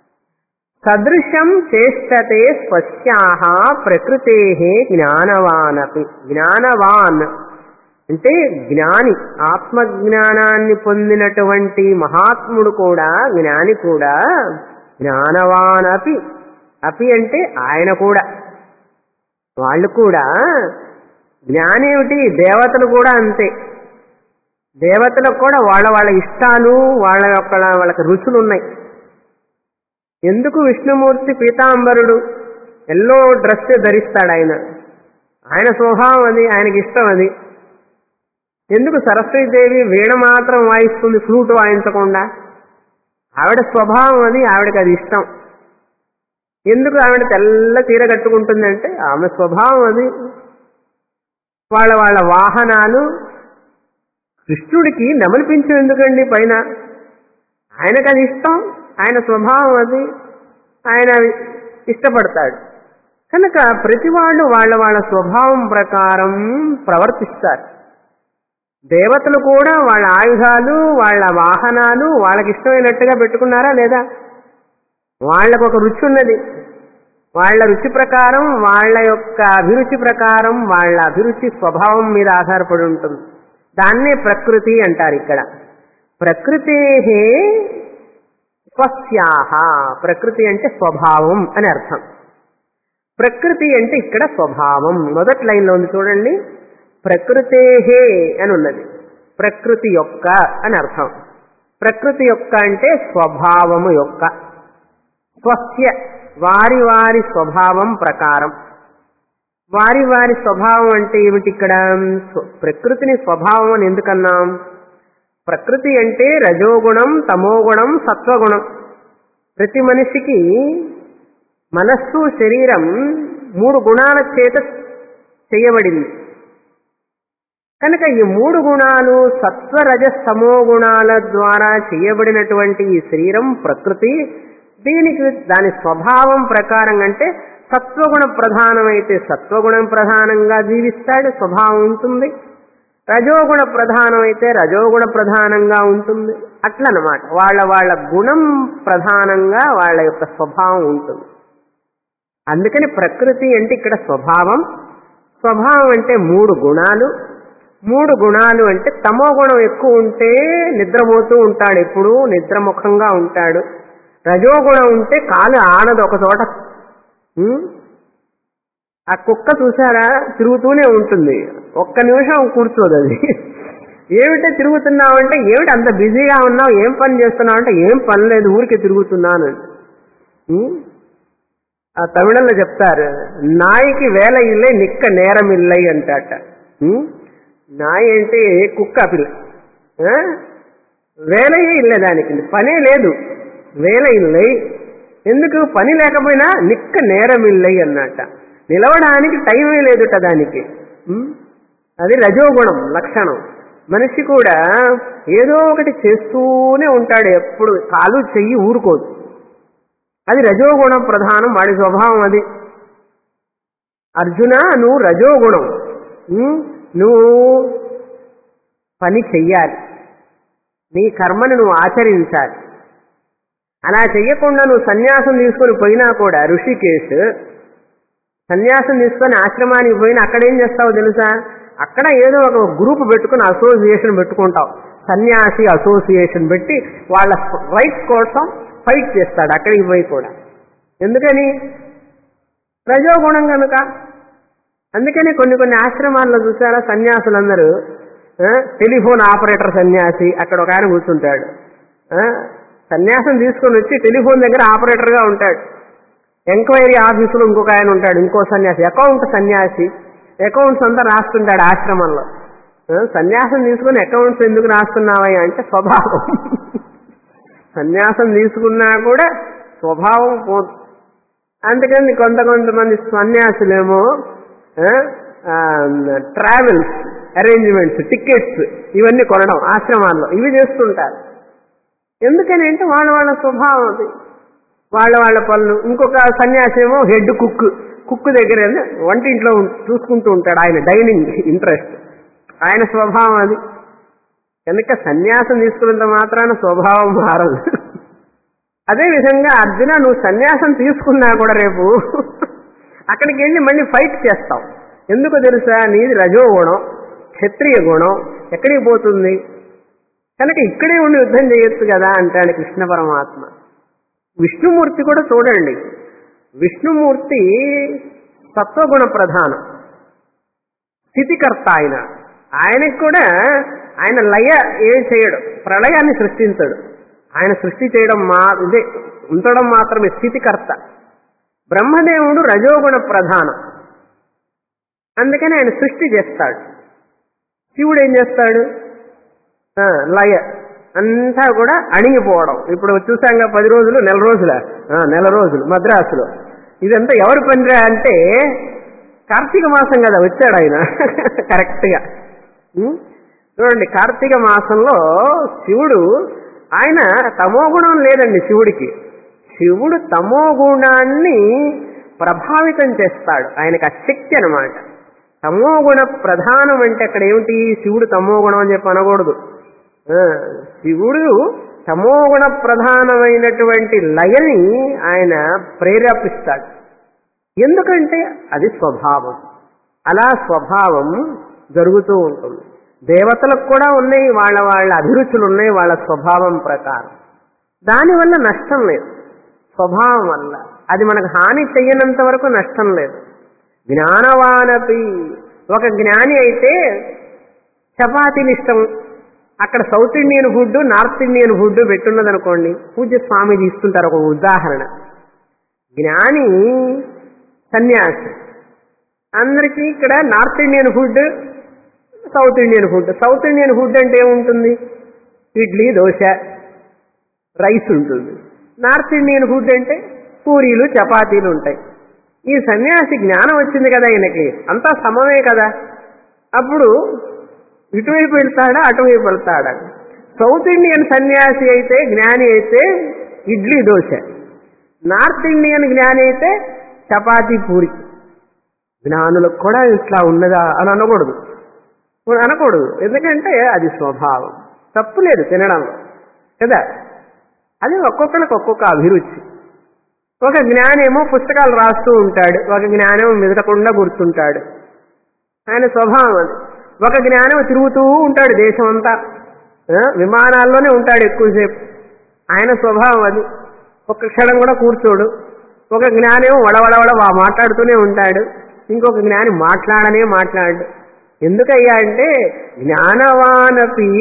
సదృశం చేష్టతే స్వస్యాహ ప్రకృతే జ్ఞానవానపి జ్ఞానవాన్ అంటే జ్ఞాని ఆత్మజ్ఞానాన్ని పొందినటువంటి మహాత్ముడు కూడా జ్ఞాని కూడా జ్ఞానవాన్ అపి అపి అంటే ఆయన కూడా వాళ్ళు కూడా జ్ఞానేమిటి దేవతలు కూడా అంతే దేవతలకు కూడా వాళ్ళ వాళ్ళ ఇష్టాలు వాళ్ళ యొక్క వాళ్ళకి రుచులు ఉన్నాయి ఎందుకు విష్ణుమూర్తి పీతాంబరుడు ఎల్లో డ్రెస్ ధరిస్తాడు ఆయన ఆయన స్వభావం అది ఆయనకి ఇష్టం అది ఎందుకు సరస్వతీదేవి వీణ మాత్రం వాయిస్తుంది ఫ్లూట్ వాయించకుండా ఆవిడ స్వభావం అది ఆవిడకి అది ఇష్టం ఎందుకు ఆవిడ తెల్ల చీర కట్టుకుంటుందంటే ఆమె స్వభావం అది వాళ్ళ వాళ్ళ వాహనాలు కృష్ణుడికి నెమలిపించు ఎందుకండి పైన ఆయనకు అది ఇష్టం ఆయన స్వభావం అది ఆయన ఇష్టపడతాడు కనుక ప్రతి వాళ్ళు వాళ్ళ వాళ్ళ స్వభావం ప్రకారం ప్రవర్తిస్తారు దేవతలు కూడా వాళ్ళ ఆయుధాలు వాళ్ళ వాహనాలు వాళ్ళకి ఇష్టమైనట్టుగా పెట్టుకున్నారా లేదా వాళ్ళకు ఒక రుచి ఉన్నది వాళ్ళ రుచి ప్రకారం వాళ్ళ యొక్క అభిరుచి ప్రకారం వాళ్ళ అభిరుచి స్వభావం మీద ఆధారపడి ఉంటుంది దాన్నే ప్రకృతి అంటారు ఇక్కడ ప్రకృతే స్వస్యాహ ప్రకృతి అంటే స్వభావం అని అర్థం ప్రకృతి అంటే ఇక్కడ స్వభావం మొదటి లైన్లో ఉంది చూడండి ప్రకృతేహే అని ఉన్నది ప్రకృతి యొక్క అని అర్థం ప్రకృతి యొక్క అంటే స్వభావము యొక్క స్వస్య వారి వారి స్వభావం ప్రకారం వారి వారి స్వభావం అంటే ఏమిటి ఇక్కడ స్వ- ప్రకృతిని స్వభావం అని ఎందుకన్నాం ప్రకృతి అంటే రజోగుణం తమోగుణం సత్వగుణం ప్రతి మనిషికి మనస్సు శరీరం మూడు గుణాల చేత చేయబడింది కనుక ఈ మూడు గుణాలు సత్వ రజ తమో గుణాల ద్వారా చేయబడినటువంటి ఈ శరీరం ప్రకృతి దీనికి దాని స్వభావం ప్రకారం అంటే సత్వగుణ ప్రధానమైతే సత్వగుణం ప్రధానంగా జీవిస్తాడు స్వభావం ఉంటుంది రజోగుణ ప్రధానం అయితే రజోగుణ ప్రధానంగా ఉంటుంది అట్లనమాట వాళ్ళ వాళ్ళ గుణం ప్రధానంగా వాళ్ళ యొక్క స్వభావం ఉంటుంది అందుకని ప్రకృతి అంటే ఇక్కడ స్వభావం స్వభావం అంటే మూడు గుణాలు మూడు గుణాలు అంటే తమో గుణం ఎక్కువ ఉంటే నిద్రపోతూ ఉంటాడు ఎప్పుడు నిద్రముఖంగా ఉంటాడు రజోగుణం ఉంటే కాలు ఆనదు ఒక చోట ఉం? ఆ కుక్క చూసారా తిరుగుతూనే ఉంటుంది ఒక్క నిమిషం కూర్చోదు అది ఏమిటో తిరుగుతున్నావు అంటే ఏమిటి అంత బిజీగా ఉన్నావు ఏం పని చేస్తున్నావు అంటే ఏం పని లేదు ఊరికే తిరుగుతున్నాను ఉం? ఆ తమిళంలో చెప్తారు నాయికి వేల ఇల్లై నిక్క నేరం ఇల్లై అంటాట ఉం? నాయి అంటే కుక్క పిల్ల ఆ? వేలయే ఇల్లే దానికి పనే లేదు వేల ఇల్లై ఎందుకు పని లేకపోయినా నిక్క నేరం ఇల్లై అన్నట్ట నిలవడానికి టైమే లేదుట దానికి ఉం? అది రజోగుణం లక్షణం మనిషి కూడా ఏదో ఒకటి చేస్తూనే ఉంటాడు ఎప్పుడు కాలు చెయ్యి ఊరుకోదు అది రజోగుణం ప్రధానం వాడి స్వభావం అది అర్జున నువ్వు రజోగుణం ఉం? నువ్వు పని చెయ్యాలి నీ కర్మను నువ్వు ఆచరించాలి అలా చెయ్యకుండా నువ్వు సన్యాసం తీసుకొని పోయినా కూడా ఋషికేశ్ సన్యాసం తీసుకొని ఆశ్రమానికి పోయినా అక్కడ ఏం చేస్తావు తెలుసా అక్కడ ఏదో ఒక గ్రూప్ పెట్టుకుని అసోసియేషన్ పెట్టుకుంటావు సన్యాసి అసోసియేషన్ పెట్టి వాళ్ళ రైట్స్ కోసం ఫైట్ చేస్తాడు అక్కడికి పోయి కూడా ఎందుకని రజోగుణం కనుక అందుకని కొన్ని కొన్ని ఆశ్రమాల్లో చూసారా సన్యాసులందరూ ఆ, టెలిఫోన్ ఆపరేటర్ సన్యాసి అక్కడ ఒక ఆయన కూర్చుంటాడు ఆ, సన్యాసం తీసుకొని వచ్చి టెలిఫోన్ దగ్గర ఆపరేటర్గా ఉంటాడు ఎంక్వైరీ ఆఫీసులో ఇంకొక ఆయన ఉంటాడు ఇంకో సన్యాసి అకౌంట్ సన్యాసి అకౌంట్స్ అంతా రాస్తుంటాడు ఆశ్రమంలో ఆ, సన్యాసం తీసుకుని అకౌంట్స్ ఎందుకు రాస్తున్నావయ్యా అంటే స్వభావం సన్యాసం తీసుకున్నా కూడా స్వభావం పోదు అందుకని కొంత కొంతమంది సన్యాసులేమో ట్రావెల్స్ అరేంజ్మెంట్స్ టికెట్స్ ఇవన్నీ కొనడం ఆశ్రమాల్లో ఇవి చేస్తుంటారు ఎందుకని అంటే వాళ్ళ వాళ్ళ స్వభావం అది వాళ్ళ వాళ్ళ పనులు ఇంకొక సన్యాసి ఏమో హెడ్ కుక్ కుక్ దగ్గర ఏమో వంటింట్లో ఉం- చూసుకుంటూ ఉంటాడు ఆయన డైనింగ్ ఇంట్రెస్ట్ ఆయన స్వభావం అది కనుక సన్యాసం తీసుకున్నంత మాత్రాన స్వభావం మారదు అదే విధంగా అర్జున నువ్వు సన్యాసం తీసుకున్నా కూడా రేపు అక్కడికి వెళ్ళి మళ్ళీ ఫైట్ చేస్తావు ఎందుకు తెలుసా నీది రజో గుణం క్షత్రియ గుణం ఎక్కడికి పోతుంది కనుక ఇక్కడే ఉండి యుద్ధం చేయొచ్చు కదా అంటాడు కృష్ణ పరమాత్మ విష్ణుమూర్తి కూడా చూడండి విష్ణుమూర్తి సత్వగుణ ప్రధానం స్థితికర్త ఆయన ఆయనకు కూడా ఆయన లయ ఏం చేయడు ప్రళయాన్ని సృష్టించడు ఆయన సృష్టి చేయడం మా ఇదే ఉంచడం మాత్రమే స్థితికర్త బ్రహ్మదేవుడు రజోగుణ ప్రధానం అందుకని ఆయన సృష్టి చేస్తాడు శివుడు ఏం చేస్తాడు ఆ, లయ అంతా కూడా అణిగిపోవడం ఇప్పుడు చూసాంగా పది రోజులు నెల రోజుల నెల రోజులు మద్రాసులో ఇదంతా ఎవరి పనిరా అంటే కార్తీక మాసం కదా వచ్చాడు ఆయన కరెక్ట్గా ఉం? చూడండి కార్తీక మాసంలో శివుడు ఆయన తమో గుణం లేదండి శివుడికి శివుడు తమో గుణాన్ని ప్రభావితం చేస్తాడు ఆయనకు ఆ శక్తి అనమాట తమో గుణ ప్రధానం అంటే అక్కడ ఏమిటి శివుడు తమో గుణం అని చెప్పి అనకూడదు ఆ, శివుడు తమోగుణ ప్రధానమైనటువంటి లయని ఆయన ప్రేరేపిస్తాడు ఎందుకంటే అది స్వభావం అలా స్వభావం జరుగుతూ ఉంటుంది దేవతలకు కూడా ఉన్నాయి వాళ్ళ వాళ్ళ అభిరుచులు ఉన్నాయి వాళ్ళ స్వభావం ప్రకారం దానివల్ల నష్టం లేదు స్వభావం వల్ల అది మనకు హాని చెయ్యనంత వరకు నష్టం లేదు జ్ఞానవానపి ఒక జ్ఞాని అయితే చపాతీలు ఇష్టం అక్కడ south Indian food north Indian food పెట్టున్నది అనుకోండి పూజ్య స్వామి ఇస్తుంటారు ఒక ఉదాహరణ జ్ఞాని సన్యాసి అందరికీ ఇక్కడ north Indian food south Indian food south Indian food అంటే ఏముంటుంది ఇడ్లీ దోశ రైస్ ఉంటుంది నార్త్ ఇండియన్ ఫుడ్ అంటే పూరీలు చపాతీలు ఉంటాయి ఈ సన్యాసి జ్ఞానం వచ్చింది కదా ఈయనకి అంతా సమమే కదా అప్పుడు ఇటువైపు వెళ్తాడా అటువైపు వెళ్తాడా సౌత్ ఇండియన్ సన్యాసి అయితే జ్ఞాని అయితే ఇడ్లీ దోశ నార్త్ ఇండియన్ జ్ఞాని అయితే చపాతీ పూరి జ్ఞానులకు కూడా ఇట్లా ఉన్నదా అని అనకూడదు ఇప్పుడు అనకూడదు ఎందుకంటే అది స్వభావం తప్పు లేదు తినడం కదా అది ఒక్కొక్కరికి ఒక్కొక్క అభిరుచి ఒక జ్ఞానేమో పుస్తకాలు రాస్తూ ఉంటాడు ఒక జ్ఞానం మెదటకుండా గుర్తుంటాడు ఆయన స్వభావం అది ఒక జ్ఞానం తిరుగుతూ ఉంటాడు దేశం అంతా ఆ, విమానాల్లోనే ఉంటాడు ఎక్కువసేపు ఆయన స్వభావం అది ఒక్క క్షణం కూడా కూర్చోడు ఒక జ్ఞానేమో వడవడవడ వా- మాట్లాడుతూనే ఉంటాడు ఇంకొక జ్ఞాని మాట్లాడనే మాట్లాడు ఎందుకయ్యా అంటే జ్ఞానవానపి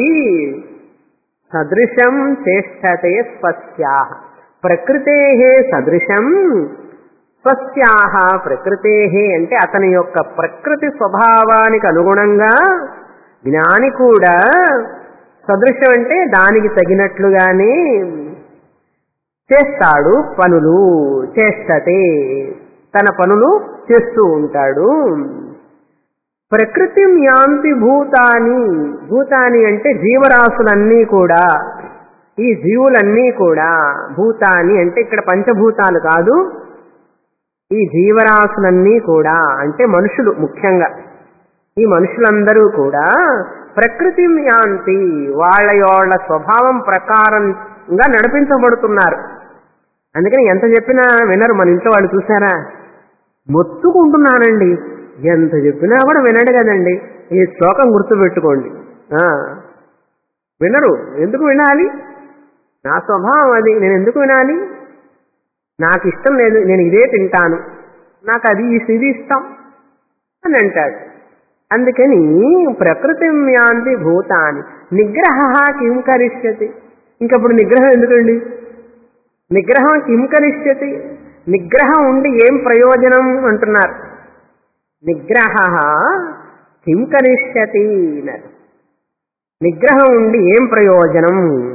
సదృశం చేష్టతే స్వస్యా ప్రకృతే సదృశం స్వస్యా ప్రకృతే అంటే అతని యొక్క ప్రకృతి స్వభావానికి అనుగుణంగా జ్ఞాని కూడా సదృశం అంటే దానికి తగినట్లుగానే చేస్తాడు పనులు చేష్టతే తన పనులు చేస్తూ ఉంటాడు ప్రకృతి యాంతి భూతాని భూతాని అంటే జీవరాశులన్నీ కూడా ఈ జీవులన్నీ కూడా భూతాని అంటే ఇక్కడ పంచభూతాలు కాదు ఈ జీవరాశులన్నీ కూడా అంటే మనుషులు ముఖ్యంగా ఈ మనుషులందరూ కూడా ప్రకృతి యాంతి వాళ్ళ వాళ్ళ స్వభావం ప్రకారంగా నడిపించబడుతున్నారు అందుకని ఎంత చెప్పినా వినరు మన ఇంట్లో వాళ్ళు చూసారా మొత్తుకుంటున్నానండి ఎంత చెప్పినా కూడా వినడు కదండి ఈ శ్లోకం గుర్తుపెట్టుకోండి ఆ, వినరు ఎందుకు వినాలి నా స్వభావం అది నేను ఎందుకు వినాలి నాకు ఇష్టం లేదు నేను ఇదే తింటాను నాకు అది ఇది ఇష్టం అని అంటాడు అందుకని ప్రకృతి యాంతి భూతాన్ని నిగ్రహ కిం కరిష్యతి ఇంకప్పుడు నిగ్రహం ఎందుకండి నిగ్రహం కిం కరిష్యతి నిగ్రహం ఉండి ఏం ప్రయోజనం అంటున్నారు నిగ్రహ కిం కరిష్యతి అన్నారు నిగ్రహం ఉండి ఏం ప్రయోజనం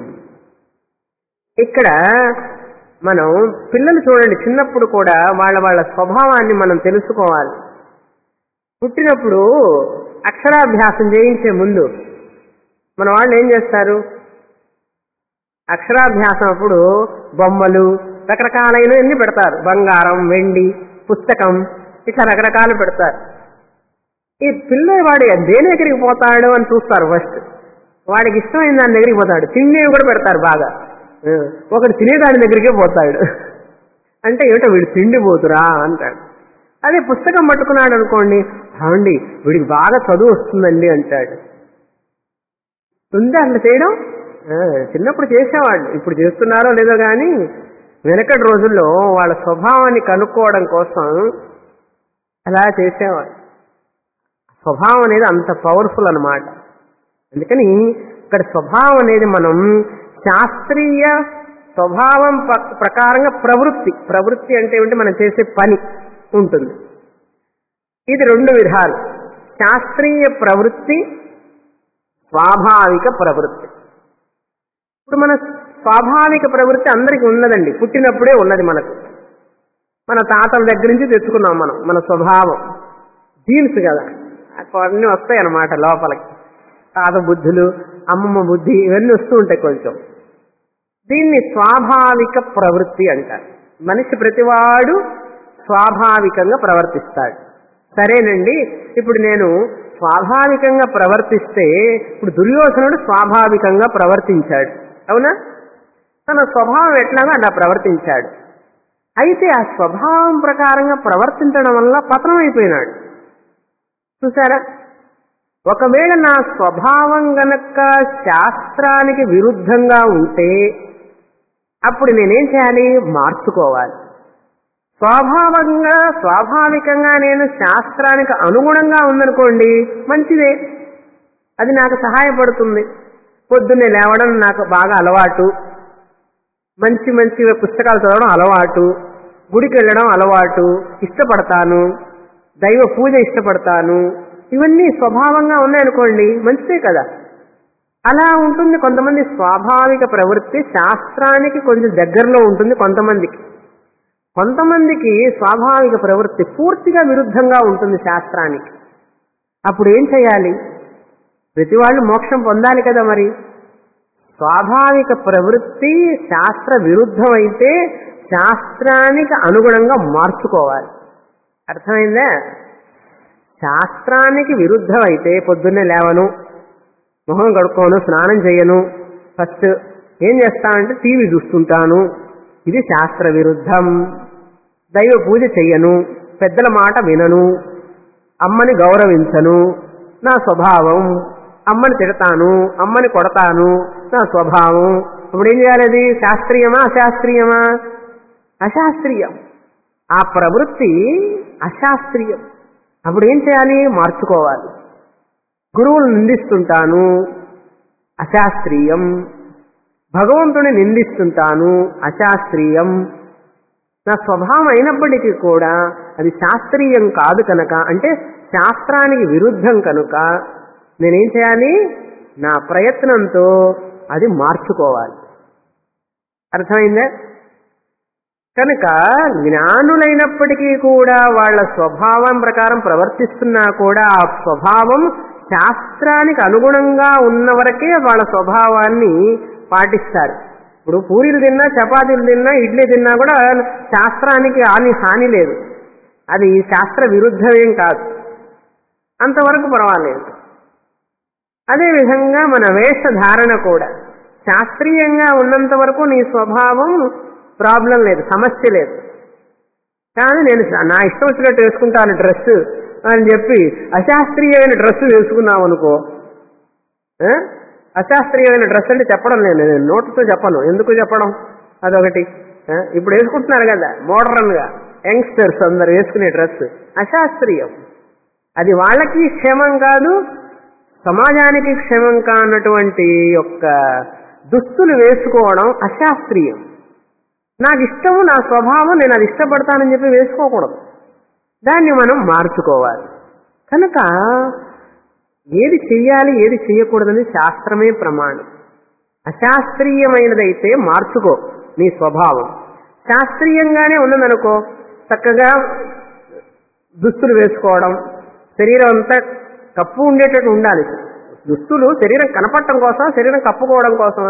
ఇక్కడ మనం పిల్లలు చూడండి చిన్నప్పుడు కూడా వాళ్ళ వాళ్ళ స్వభావాన్ని మనం తెలుసుకోవాలి పుట్టినప్పుడు అక్షరాభ్యాసం చేయించే ముందు మన వాళ్ళు ఏం చేస్తారు అక్షరాభ్యాసం అప్పుడు బొమ్మలు రకరకాలైనవన్నీ పెడతారు బంగారం వెండి పుస్తకం ఇట్లా రకరకాలు పెడతారు ఈ పిల్లవాడు దేని దగ్గరికి పోతాడు అని చూస్తారు ఫస్ట్ వాడికి ఇష్టమైన దాని దగ్గరికి పోతాడు తిండివి కూడా పెడతారు బాగా ఆ, ఒకడు తినేదాని దగ్గరికే పోతాడు అంటే ఏమిటో వీడు తిండి పోతురా అంటాడు అదే పుస్తకం పట్టుకున్నాడు అనుకోండి అవునండి వీడికి బాగా చదువు వస్తుందండి అంటాడు ఉందా అట్లా చేయడం ఆ, చిన్నప్పుడు చేసేవాళ్ళు ఇప్పుడు చేస్తున్నారో లేదో కానీ వెనకటి రోజుల్లో వాళ్ళ స్వభావాన్ని కనుక్కోవడం కోసం అలా చేసేవాళ్ళు స్వభావం అనేది అంత పవర్ఫుల్ అన్నమాట అందుకని ఇక్కడ స్వభావం అనేది మనం శాస్త్రీయ స్వభావం ప్ర- ప్రకారంగా ప్రవృత్తి ప్రవృత్తి అంటే ఏమిటి మనం చేసే పని ఉంటుంది ఇది రెండు విధాలు శాస్త్రీయ ప్రవృత్తి స్వాభావిక ప్రవృత్తి ఇప్పుడు మన స్వాభావిక ప్రవృత్తి అందరికీ ఉన్నదండి పుట్టినప్పుడే ఉన్నది మనకు మన తాతల దగ్గర నుంచి తెచ్చుకున్నాం మనం మన స్వభావం జీన్స్ కదా కొన్ని వస్తాయి అన్నమాట లోపలికి తాత బుద్ధులు అమ్మమ్మ బుద్ధి ఇవన్నీ వస్తూ ఉంటాయి కొంచెం దీన్ని స్వాభావిక ప్రవృత్తి అంటారు మనిషి ప్రతివాడు స్వాభావికంగా ప్రవర్తిస్తాడు సరేనండి ఇప్పుడు నేను స్వాభావికంగా ప్రవర్తిస్తే ఇప్పుడు దుర్యోధనుడు స్వాభావికంగా ప్రవర్తించాడు అవునా తన స్వభావం ఎట్లాగో అలా ప్రవర్తించాడు అయితే ఆ స్వభావం ప్రకారంగా ప్రవర్తించడం వల్ల పతనం అయిపోయినాడు చూసారా ఒకవేళ నా స్వభావం గనక శాస్త్రానికి విరుద్ధంగా ఉంటే అప్పుడు నేనేం చేయాలి మార్చుకోవాలి స్వాభావంగా స్వాభావికంగా నేను శాస్త్రానికి అనుగుణంగా ఉందనుకోండి మంచిదే అది నాకు సహాయపడుతుంది పొద్దున్నే లేవడం నాకు బాగా అలవాటు మంచి మంచి పుస్తకాలు చదవడం అలవాటు గుడికి వెళ్ళడం అలవాటు ఇష్టపడతాను దైవ పూజ ఇష్టపడతాను ఇవన్నీ స్వభావంగా ఉన్నాయనుకోండి మంచిదే కదా అలా ఉంటుంది కొంతమంది స్వాభావిక ప్రవృత్తి శాస్త్రానికి కొంచెం దగ్గరలో ఉంటుంది కొంతమందికి కొంతమందికి స్వాభావిక ప్రవృత్తి పూర్తిగా విరుద్ధంగా ఉంటుంది శాస్త్రానికి అప్పుడు ఏం చేయాలి ప్రతి వాళ్ళు మోక్షం పొందాలి కదా మరి స్వాభావిక ప్రవృత్తి శాస్త్ర విరుద్ధం అయితే శాస్త్రానికి అనుగుణంగా మార్చుకోవాలి అర్థమైందా శాస్త్రానికి విరుద్ధం అయితే పొద్దున్నే లేవను మొహం కడుక్కోను స్నానం చేయను ఫస్ట్ ఏం చేస్తానంటే టీవీ చూస్తుంటాను ఇది శాస్త్ర విరుద్ధం దైవ పూజ చెయ్యను పెద్దల మాట వినను అమ్మని గౌరవించను నా స్వభావం అమ్మని తిడతాను అమ్మని కొడతాను నా స్వభావం ఇప్పుడు ఏం చేయాలి అది శాస్త్రీయమా అశాస్త్రీయమా అశాస్త్రీయం ఆ ప్రవృత్తి అశాస్త్రీయం అప్పుడు ఏం చేయాలి మార్చుకోవాలి గురువులు నిందిస్తుంటాను అశాస్త్రీయం భగవంతుని నిందిస్తుంటాను అశాస్త్రీయం నా స్వభావం అయినప్పటికీ కూడా అది శాస్త్రీయం కాదు కనుక అంటే శాస్త్రానికి విరుద్ధం కనుక నేనేం చేయాలి నా ప్రయత్నంతో అది మార్చుకోవాలి అర్థమైందా కనుక జ్ఞానులైనప్పటికీ కూడా వాళ్ళ స్వభావం ప్రకారం ప్రవర్తిస్తున్నా కూడా ఆ స్వభావం శాస్త్రానికి అనుగుణంగా ఉన్న వరకే వాళ్ళ స్వభావాన్ని పాటిస్తారు ఇప్పుడు పూరీలు తిన్నా చపాతీలు తిన్నా ఇడ్లీ తిన్నా కూడా శాస్త్రానికి హాని హాని లేదు అది శాస్త్ర విరుద్ధమేం కాదు అంతవరకు పర్వాలేదు అదేవిధంగా మన వేషధారణ కూడా శాస్త్రీయంగా ఉన్నంత వరకు నీ స్వభావం ప్రాబ్లం లేదు సమస్య లేదు కానీ నేను నా ఇష్టం వచ్చినట్టు వేసుకుంటాను డ్రెస్ అని చెప్పి అశాస్త్రీయమైన డ్రెస్ వేసుకున్నావు అనుకో ఆ? అశాస్త్రీయమైన డ్రెస్ అంటే చెప్పడం లేదు నేను నోటుతో చెప్పను ఎందుకు చెప్పడం అదొకటి ఆ? ఇప్పుడు వేసుకుంటున్నారు కదా మోడర్న్ గా యంగ్స్టర్స్ అందరు వేసుకునే డ్రెస్ అశాస్త్రీయం అది వాళ్ళకి క్షేమం కాదు సమాజానికి క్షేమం కానటువంటి యొక్క దుస్తులు వేసుకోవడం అశాస్త్రీయం నాకు ఇష్టము నా స్వభావం నేను అది ఇష్టపడతానని చెప్పి వేసుకోకూడదు దాన్ని మనం మార్చుకోవాలి కనుక ఏది చెయ్యాలి ఏది చెయ్యకూడదని శాస్త్రమే ప్రమాణం అశాస్త్రీయమైనదైతే మార్చుకో నీ స్వభావం శాస్త్రీయంగానే ఉన్నదనుకో చక్కగా దుస్తులు వేసుకోవడం శరీరం అంతా కప్పు ఉండేటట్టు ఉండాలి దుస్తులు శరీరం కనపడటం కోసం శరీరం కప్పుకోవడం కోసం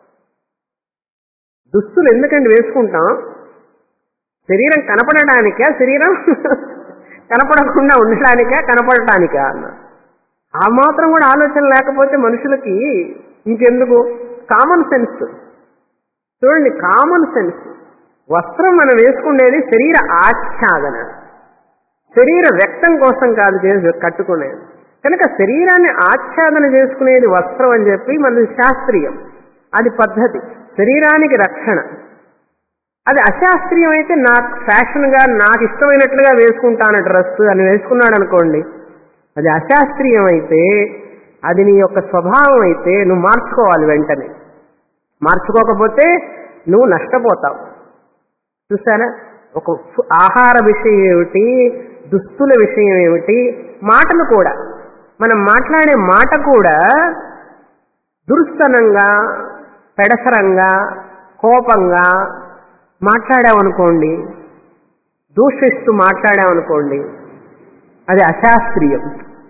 దుస్తులు ఎందుకండి వేసుకుంటాం శరీరం కనపడటానికా శరీరం కనపడకుండా ఉండడానికా కనపడటానికా అన్న ఆ మాత్రం కూడా ఆలోచన లేకపోతే మనుషులకి ఇంకెందుకు కామన్ సెన్స్ చూడండి కామన్ సెన్స్ వస్త్రం మనం వేసుకునేది శరీర ఆచ్ఛాదన శరీర వ్యక్తం కోసం కాదు చేసి కట్టుకునేది కనుక శరీరాన్ని ఆచ్ఛాదన చేసుకునేది వస్త్రం అని చెప్పి మనది శాస్త్రీయం అది పద్ధతి శరీరానికి రక్షణ అది అశాస్త్రీయం అయితే నాకు ఫ్యాషన్గా నాకు ఇష్టమైనట్లుగా వేసుకుంటాను డ్రెస్ అని వేసుకున్నాడు అనుకోండి అది అశాస్త్రీయం అయితే అది నీ యొక్క స్వభావం అయితే నువ్వు మార్చుకోవాలి వెంటనే మార్చుకోకపోతే నువ్వు నష్టపోతావు చూసారా ఒక ఫు- ఆహార విషయం ఏమిటి దుస్తుల విషయం ఏమిటి మాటలు కూడా మనం మాట్లాడే మాట కూడా దురుస్తనంగా పెడసరంగా కోపంగా మాట్లాడామనుకోండి దూషిస్తూ మాట్లాడామనుకోండి అది అశాస్త్రీయం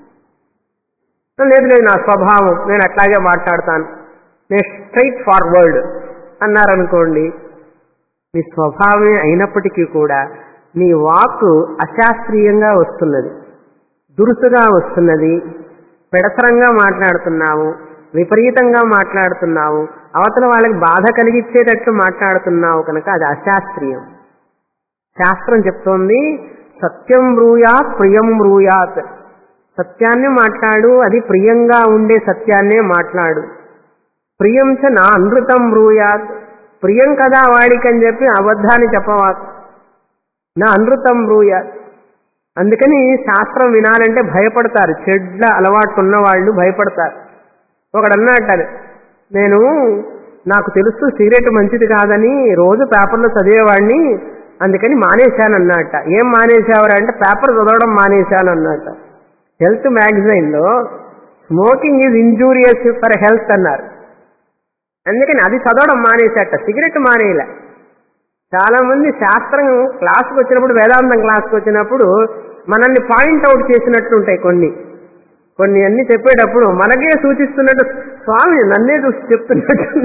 లేదు లేదు నా స్వభావం నేను అట్లాగే మాట్లాడతాను నేను స్ట్రైట్ ఫార్వర్డ్ అన్నారనుకోండి నీ స్వభావమే అయినప్పటికీ కూడా నీ వాక్కు అశాస్త్రీయంగా వస్తున్నది దురుసుగా వస్తున్నది పెడసరంగా మాట్లాడుతున్నావు విపరీతంగా మాట్లాడుతున్నావు అవతల వాళ్ళకి బాధ కలిగించేటట్టు మాట్లాడుతున్నావు కనుక అది అశాస్త్రీయం శాస్త్రం చెప్తోంది సత్యం బ్రూయాత్ ప్రియం బ్రూయాత్ సత్యాన్ని మాట్లాడు అది ప్రియంగా ఉండే సత్యాన్నే మాట్లాడు ప్రియం చ నా అనృతం బ్రూయాత్ ప్రియం కదా వాడికని చెప్పి అబద్ధాన్ని చెప్పవా నా అనృతం బ్రూయాత్ అందుకని శాస్త్రం వినాలంటే భయపడతారు చెడ్ల అలవాటు ఉన్న వాళ్ళు భయపడతారు ఒకడు అన్నట్టు నేను నాకు తెలుసు సిగరెట్ మంచిది కాదని రోజు పేపర్లో చదివేవాడిని అందుకని మానేశాను అన్నట్ట ఏం మానేశావరా అంటే పేపర్ చదవడం మానేశాను అన్నట్ట హెల్త్ మ్యాగజైన్ లో smoking is injurious for health అన్నారు అందుకని అది చదవడం మానేశాట సిగరెట్ మానేయలే చాలా మంది శాస్త్రం క్లాస్కి వచ్చినప్పుడు వేదాంతం క్లాస్కి వచ్చినప్పుడు మనల్ని పాయింట్ అవుట్ చేసినట్టు ఉంటాయి కొన్ని కొన్ని అన్ని చెప్పేటప్పుడు మనకే సూచిస్తున్నట్టు స్వామి నన్నే చూసి చెప్తున్నట్టు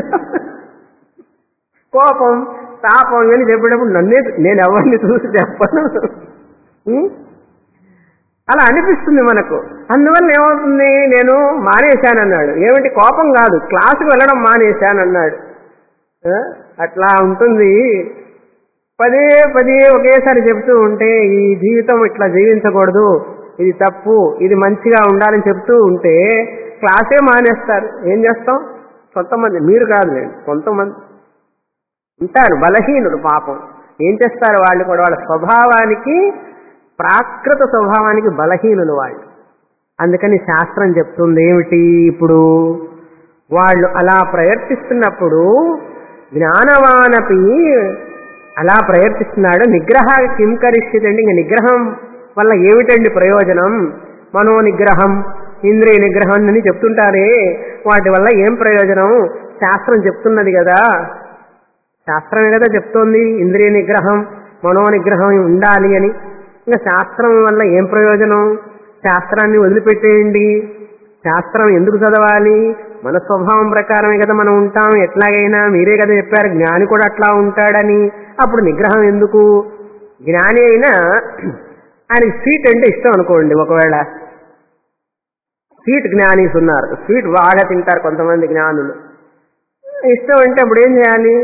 కోపం తాపం అని చెప్పేటప్పుడు నన్నే నేను ఎవరిని చూసి చెప్పను ఉం? అలా అనిపిస్తుంది మనకు అందువల్ల ఏమవుతుంది నేను మానేశానన్నాడు ఏమిటి కోపం కాదు క్లాసుకు వెళ్ళడం మానేశానన్నాడు ఆ? అట్లా ఉంటుంది పదే పదే ఒకేసారి చెప్తూ ఉంటే ఈ జీవితం ఇట్లా జీవించకూడదు ఇది తప్పు ఇది మంచిగా ఉండాలని చెప్తూ ఉంటే క్లాసే మానేస్తారు ఏం చేస్తాం కొంతమంది మీరు కాదు కొంతమంది ఉంటారు బలహీనుడు పాపం ఏం చేస్తారు వాళ్ళు కూడా వాళ్ళ స్వభావానికి ప్రాకృత స్వభావానికి బలహీనులు వాళ్ళు అందుకని శాస్త్రం చెప్తుంది ఏమిటి ఇప్పుడు వాళ్ళు అలా ప్రయత్నిస్తున్నప్పుడు జ్ఞానవానపి అలా ప్రయత్నిస్తున్నాడు నిగ్రహ కిం కరిష్యతండి ఇంక నిగ్రహం వల్ల ఏమిటండి ప్రయోజనం మనో నిగ్రహం ఇంద్రియ నిగ్రహం అని చెప్తుంటారే వాటి వల్ల ఏం ప్రయోజనం శాస్త్రం చెప్తున్నది కదా శాస్త్రమే కదా చెప్తోంది ఇంద్రియ నిగ్రహం మనో నిగ్రహం ఉండాలి అని ఇంకా శాస్త్రం వల్ల ఏం ప్రయోజనం శాస్త్రాన్ని వదిలిపెట్టేయండి శాస్త్రం ఎందుకు చదవాలి మన స్వభావం ప్రకారమే కదా మనం ఉంటాం ఎట్లాగైనా మీరే కదా చెప్పారు జ్ఞాని కూడా అట్లా ఉంటాడని అప్పుడు నిగ్రహం ఎందుకు జ్ఞాని అయినా ఆయనకి స్వీట్ అంటే ఇష్టం అనుకోండి ఒకవేళ స్వీట్ జ్ఞానీస్ ఉన్నారు స్వీట్ బాగా తింటారు కొంతమంది జ్ఞానులు ఇష్టం అంటే అప్పుడు ఏం చేయాలి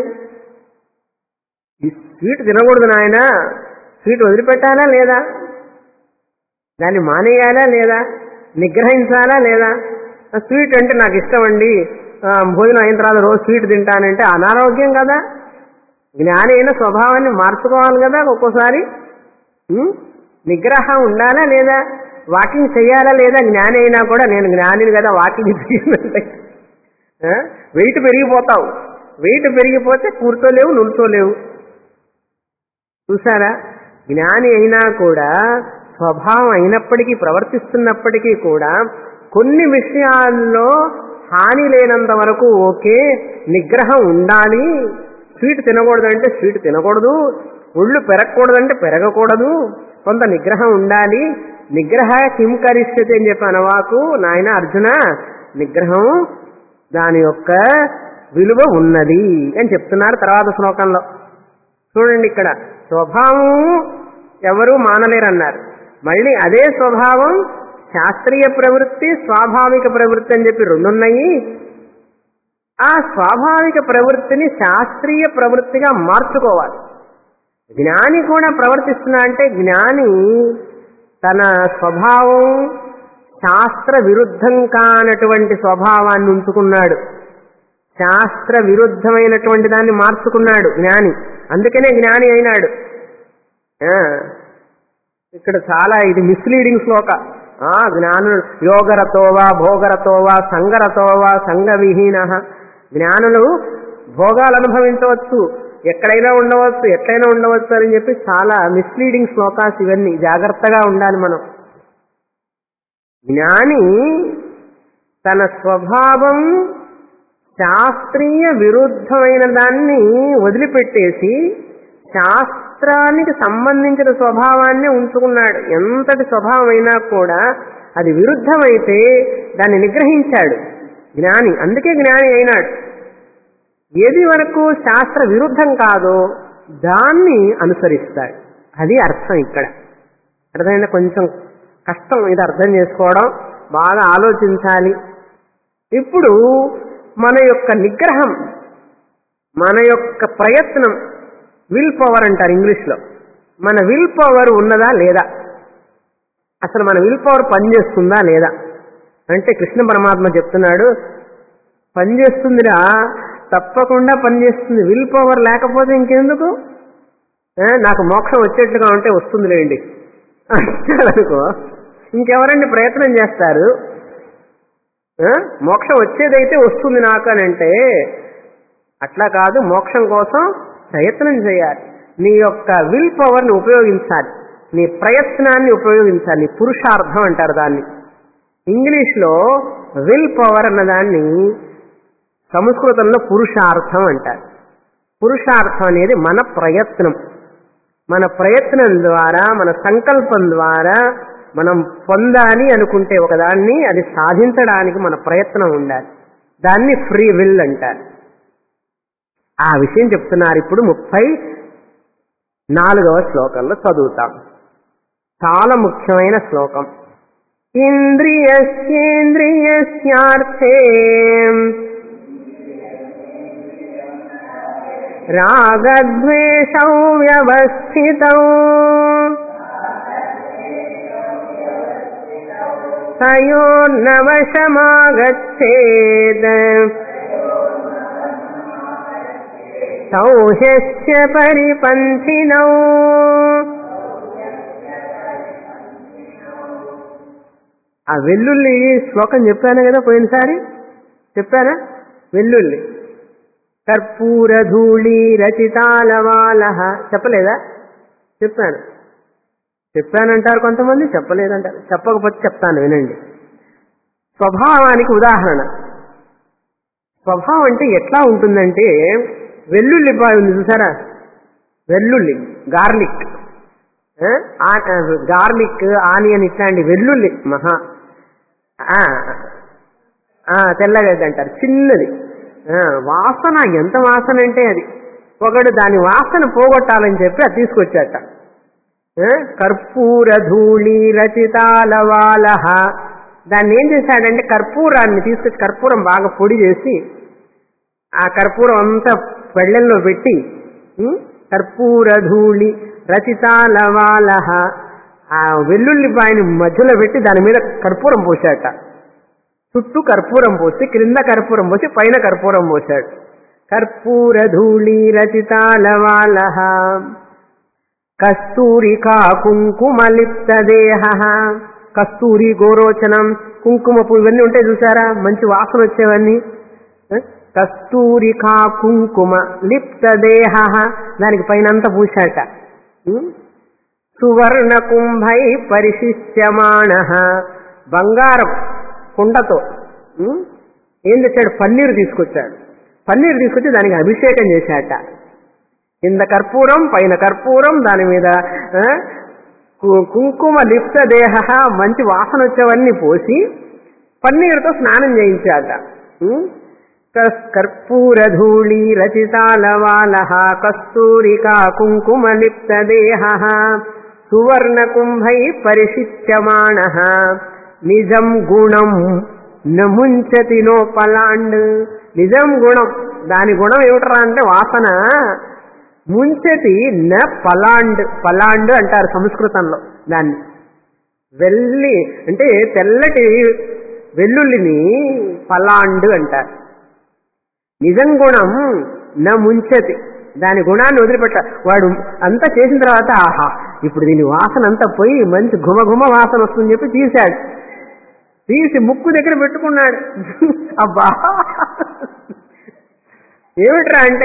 ఈ స్వీట్ తినకూడదు నాయన స్వీట్ వదిలిపెట్టాలా లేదా దాన్ని మానేయాలా లేదా నిగ్రహించాలా లేదా ఆ స్వీట్ అంటే నాకు ఇష్టం అండి ఆ, భోజనం అయిన తర్వాత రోజు స్వీట్ తింటానంటే అనారోగ్యం కదా జ్ఞాని అయిన స్వభావాన్ని మార్చుకోవాలి కదా ఒక్కోసారి ఉం? నిగ్రహం ఉండాలా లేదా వాకింగ్ చేయాలా లేదా జ్ఞాని అయినా కూడా నేను జ్ఞానిని కదా వాకింగ్ చేయాలంటే వెయిట్ పెరిగిపోతావు వెయిట్ పెరిగిపోతే కూర్చోలేవు నిల్చోలేవు చూసారా జ్ఞాని అయినా కూడా స్వభావం అయినప్పటికీ ప్రవర్తిస్తున్నప్పటికీ కూడా కొన్ని విషయాల్లో హాని లేనంత వరకు ఓకే నిగ్రహం ఉండాలి స్వీట్ తినకూడదంటే స్వీట్ తినకూడదు ఒళ్ళు పెరగకూడదంటే పెరగకూడదు కొంత నిగ్రహం ఉండాలి నిగ్రహ కిం కరిష్యతి అని చెప్పి అనవాకు నాయన అర్జున నిగ్రహం దాని యొక్క విలువ ఉన్నది అని చెప్తున్నారు తర్వాత శ్లోకంలో చూడండి ఇక్కడ స్వభావం ఎవరు మానలేరన్నారు మళ్ళీ అదే స్వభావం శాస్త్రీయ ప్రవృత్తి స్వాభావిక ప్రవృత్తి అని చెప్పి రెండున్నాయి ఆ స్వాభావిక ప్రవృత్తిని శాస్త్రీయ ప్రవృత్తిగా మార్చుకోవాలి జ్ఞాని కూడా ప్రవర్తిస్తున్నా అంటే జ్ఞాని తన స్వభావం శాస్త్ర విరుద్ధం కానటువంటి స్వభావాన్ని ఉంచుకున్నాడు శాస్త్ర విరుద్ధమైనటువంటి దాన్ని మార్చుకున్నాడు జ్ఞాని అందుకనే జ్ఞాని అయినాడు ఆ, ఇక్కడ చాలా ఇది మిస్లీడింగ్ శ్లోక ఆ జ్ఞానులు యోగరతోవా భోగరతోవా సంగరతోవా సంగవిహీన జ్ఞానులు భోగాలు అనుభవించవచ్చు ఎక్కడైనా ఉండవచ్చు ఎట్లయినా ఉండవచ్చు అని చెప్పి చాలా మిస్లీడింగ్ శ్లోకాస్ ఇవన్నీ జాగ్రత్తగా ఉండాలి మనం జ్ఞాని తన స్వభావం శాస్త్రీయ విరుద్ధమైన దాన్ని వదిలిపెట్టేసి శాస్త్రానికి సంబంధించిన స్వభావాన్ని ఉంచుకున్నాడు ఎంతటి స్వభావం అయినా కూడా అది విరుద్ధమైతే దాన్ని నిగ్రహించాడు జ్ఞాని అందుకే జ్ఞాని అయినాడు ఏది వరకు శాస్త్ర విరుద్ధం కాదో దాన్ని అనుసరిస్తాడు అది అర్థం ఇక్కడ అర్థమైందా కొంచెం కష్టం ఇది అర్థం చేసుకోవడం బాగా ఆలోచించాలి ఇప్పుడు మన యొక్క నిగ్రహం మన యొక్క ప్రయత్నం విల్ పవర్ అంటారు ఇంగ్లీష్లో మన విల్ పవర్ ఉన్నదా లేదా అసలు మన విల్ పవర్ పనిచేస్తుందా లేదా అంటే కృష్ణ పరమాత్మ చెప్తున్నాడు పనిచేస్తుందిరా తప్పకుండా పనిచేస్తుంది విల్ పవర్ లేకపోతే ఇంకెందుకు ఆ, నాకు మోక్షం వచ్చేట్టుగా ఉంటే వస్తుందిలేండి అనుకో ఇంకెవరండి ప్రయత్నం చేస్తారు ఆ, మోక్షం వచ్చేదైతే వస్తుంది నాకు అని అంటే అట్లా కాదు మోక్షం కోసం ప్రయత్నం చేయాలి నీ యొక్క విల్ పవర్ని ఉపయోగించాలి నీ ప్రయత్నాన్ని ఉపయోగించాలి నీ పురుషార్థం అంటారు దాన్ని ఇంగ్లీష్లో విల్ పవర్ అన్న దాన్ని సంస్కృతంలో పురుషార్థం అంటారు పురుషార్థం అనేది మన ప్రయత్నం మన ప్రయత్నం ద్వారా మన సంకల్పం ద్వారా మనం పొందాలి అనుకుంటే ఒకదాన్ని అది సాధించడానికి మన ప్రయత్నం ఉండాలి దాన్ని ఫ్రీ విల్ అంటారు ఆ విషయం చెప్తున్నారు ఇప్పుడు ముప్పై నాలుగవ శ్లోకంలో చదువుతాం చాలా ముఖ్యమైన శ్లోకం ఇంద్రియస్యేంద్రియస్యార్థే రాగద్వేషౌ వ్యవస్థితౌ తయోర్నవశమాగచ్చేత్ తౌ హ్యస్య పరిపంథినౌ ఆ వెల్లుల్లి శ్లోకం చెప్పాను కదా పోయినసారి చెప్పానా వెల్లుల్లి కర్పూర ధూళి రచితాలవాల చెప్పలేదా చెప్పాను చెప్పానంటారు కొంతమంది చెప్పలేదంటారు చెప్పకపోతే చెప్తాను వినండి స్వభావానికి ఉదాహరణ స్వభావం అంటే ఎట్లా ఉంటుందంటే వెల్లుల్లిపాయ ఉంది చూసారా వెల్లుల్లి గార్లిక్ గార్లిక్ ఆనియన్ ఇట్లాంటి వెల్లుల్లి మహా ఆ, ఆ, తెల్లగడ్డ అంటారు చిన్నది ఆ, వాసన ఎంత వాసన అంటే అది ఒకడు దాని వాసన పోగొట్టాలని చెప్పి అది తీసుకొచ్చాట ఆ, కర్పూర ధూళి రచితాలవాలహ దాన్ని ఏం చేశాడంటే కర్పూరాన్ని తీసుకొచ్చి కర్పూరం బాగా పొడి చేసి ఆ కర్పూరం అంతా పెళ్ళల్లో పెట్టి ఉం, కర్పూర ధూళి రచితాలవాలహ ఆ వెల్లుల్లిపాయని మధ్యలో పెట్టి దాని మీద కర్పూరం పోసాట చుట్టూ కర్పూరం పోసి క్రింద కర్పూరం పోసి పైన కర్పూరం పోశాడు కర్పూర ధూళి రచితాలవాలహ కస్తూరికా కుంకుమలిప్త దేహ కస్తూరి గోరోచనం కుంకుమ పువ్వు ఇవన్నీ ఉంటాయి చూసారా మంచి వాసన వచ్చేవన్నీ ఆ? కస్తూరికా కుంకుమ లిప్త దేహ దానికి పైనంతా పూశాట ఉం? సువర్ణ కుంభై పరిశిష్యమాణ బంగారం కుండతో ఉం? ఏం తెచ్చాడు పన్నీరు తీసుకొచ్చాడు పన్నీరు తీసుకొచ్చి దానికి అభిషేకం చేశాట కింద కర్పూరం పైన కర్పూరం దాని మీద ఆ, కు- కుంకుమ లిప్త దేహ మంచి వాసన వచ్చేవన్నీ పోసి పన్నీరుతో స్నానం చేయించాట ఉం? కస్- కర్పూర ధూళి రచితాలవాల కస్తూరికా కుంకుమ లిప్త దేహ సువర్ణ కుంభై పరిశిచ్యమాణ నిజం గుణం నముంచతి నోపలాండ్ నిజం గుణం దాని గుణం ఏమిట్రా అంటే వాసన ముంచతి న పలాండ్ పలాండ్ అంటారు సంస్కృతంలో దాన్ని వెల్లి అంటే తెల్లటి వెల్లుల్లిని పలాండు అంటారు నిజం గుణం నా ముంచతి దాని గుణాన్ని వదిలిపెట్ట వాడు అంతా చేసిన తర్వాత ఆహా ఇప్పుడు దీని వాసన అంతా పోయి మంచి ఘుమ ఘుమ వాసన వస్తుందని చెప్పి తీశాడు తీసి ముక్కు దగ్గర పెట్టుకున్నాడు అబ్బా ఏమిట్రా అంటే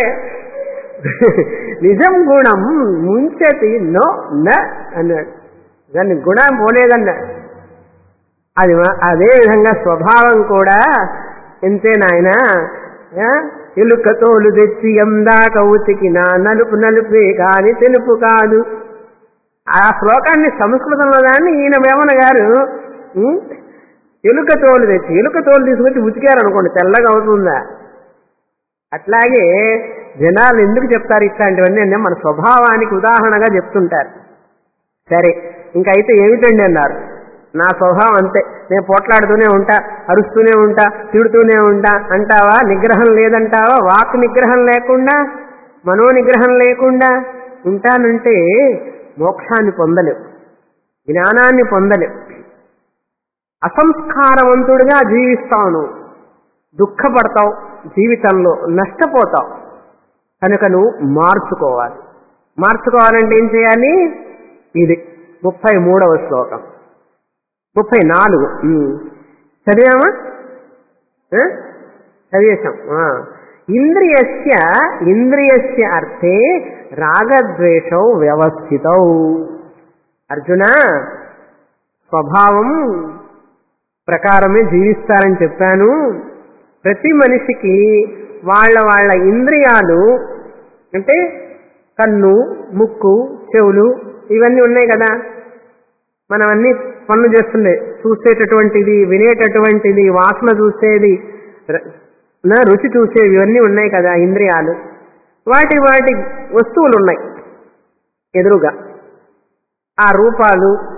నిజం గుణం ముంచతి నో న అన్నాడు దాన్ని గుణం పోలేదన్నాడు అది మా- అదే విధంగా స్వభావం కూడా ఎంతే నాయన ఎలుక తోలు తెచ్చి ఎందాక ఉతికినా నలుపు నలుపే కాని తెలుపు కాదు ఆ శ్లోకాన్ని సంస్కృతంలో దాన్ని ఈయన వేమన గారు ఉం, ఎలుక తోలు తెచ్చి ఎలుక తోలు తీసుకొచ్చి ఉతికారనుకోండి తెల్లగా అవుతుందా అట్లాగే జనాలు ఎందుకు చెప్తారు ఇట్లాంటివన్నీ అంటే మన స్వభావానికి ఉదాహరణగా చెప్తుంటారు సరే ఇంకైతే ఏమిటండి అన్నారు నా స్వభావం అంతే నేను పోట్లాడుతూనే ఉంటా అరుస్తూనే ఉంటా తిడుతూనే ఉంటా అంటావా నిగ్రహం లేదంటావా వాక్ నిగ్రహం లేకుండా మనో నిగ్రహం లేకుండా ఉంటానంటే మోక్షాన్ని పొందలేవు జ్ఞానాన్ని పొందలేవు అసంస్కారవంతుడిగా జీవిస్తావు నువ్వు దుఃఖపడతావు జీవితంలో నష్టపోతావు కనుక నువ్వు మార్చుకోవాలి మార్చుకోవాలంటే ఏం చేయాలి ఇది ముప్పై మూడవ శ్లోకం ముప్పై నాలుగు ఉమ్. చదివామా ఆ? చదివేశాం ఆ. ఇంద్రియస్య ఇంద్రియస్య అర్థే రాగద్వేషౌ వ్యవస్థితౌ అర్జున స్వభావం ప్రకారమే జీవిస్తారని చెప్పాను ప్రతి మనిషికి వాళ్ళ వాళ్ళ ఇంద్రియాలు అంటే కన్ను ముక్కు చెవులు ఇవన్నీ ఉన్నాయి కదా మనం అన్ని పనులు చేస్తుండే చూసేటటువంటిది వినేటటువంటిది వాసన చూసేది ర- నా రుచి చూసేవి ఇవన్నీ ఉన్నాయి కదా ఇంద్రియాలు వాటి వాటి వస్తువులు ఉన్నాయి ఎదురుగా ఆ రూపాలు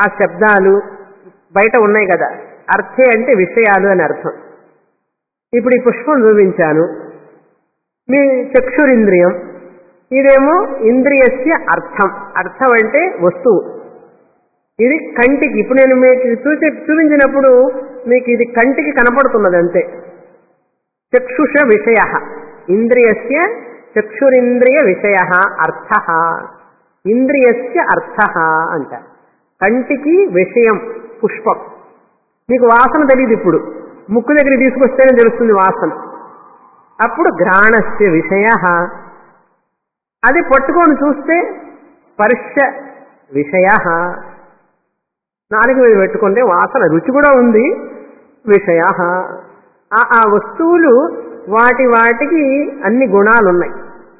ఆ శబ్దాలు బయట ఉన్నాయి కదా అర్థే అంటే విషయాలు అని అర్థం ఇప్పుడు ఈ పుష్పం చూపించాను మీ చక్షురింద్రియం ఇదేమో ఇంద్రియస్య అర్థం అర్థం అంటే వస్తువు ఇది కంటికి ఇప్పుడు నేను మీకు చూసి చూపించినప్పుడు మీకు ఇది కంటికి కనపడుతున్నది అంతే చక్షుష విషయ ఇంద్రియస్య చక్షురింద్రియ విషయ అర్థ ఇంద్రియస్య అర్థ అంట కంటికి విషయం పుష్పం మీకు వాసన తెలియదు ఇప్పుడు ముక్కు దగ్గర తీసుకొస్తేనే తెలుస్తుంది వాసన అప్పుడు ఘ్రాణస్య విషయ అది పట్టుకొని చూస్తే స్పర్శ విషయ నాలుగు మీద పెట్టుకుంటే వాసన రుచి కూడా ఉంది విషయ ఆ ఆ వస్తువులు వాటి వాటికి అన్ని గుణాలు ఉన్నాయి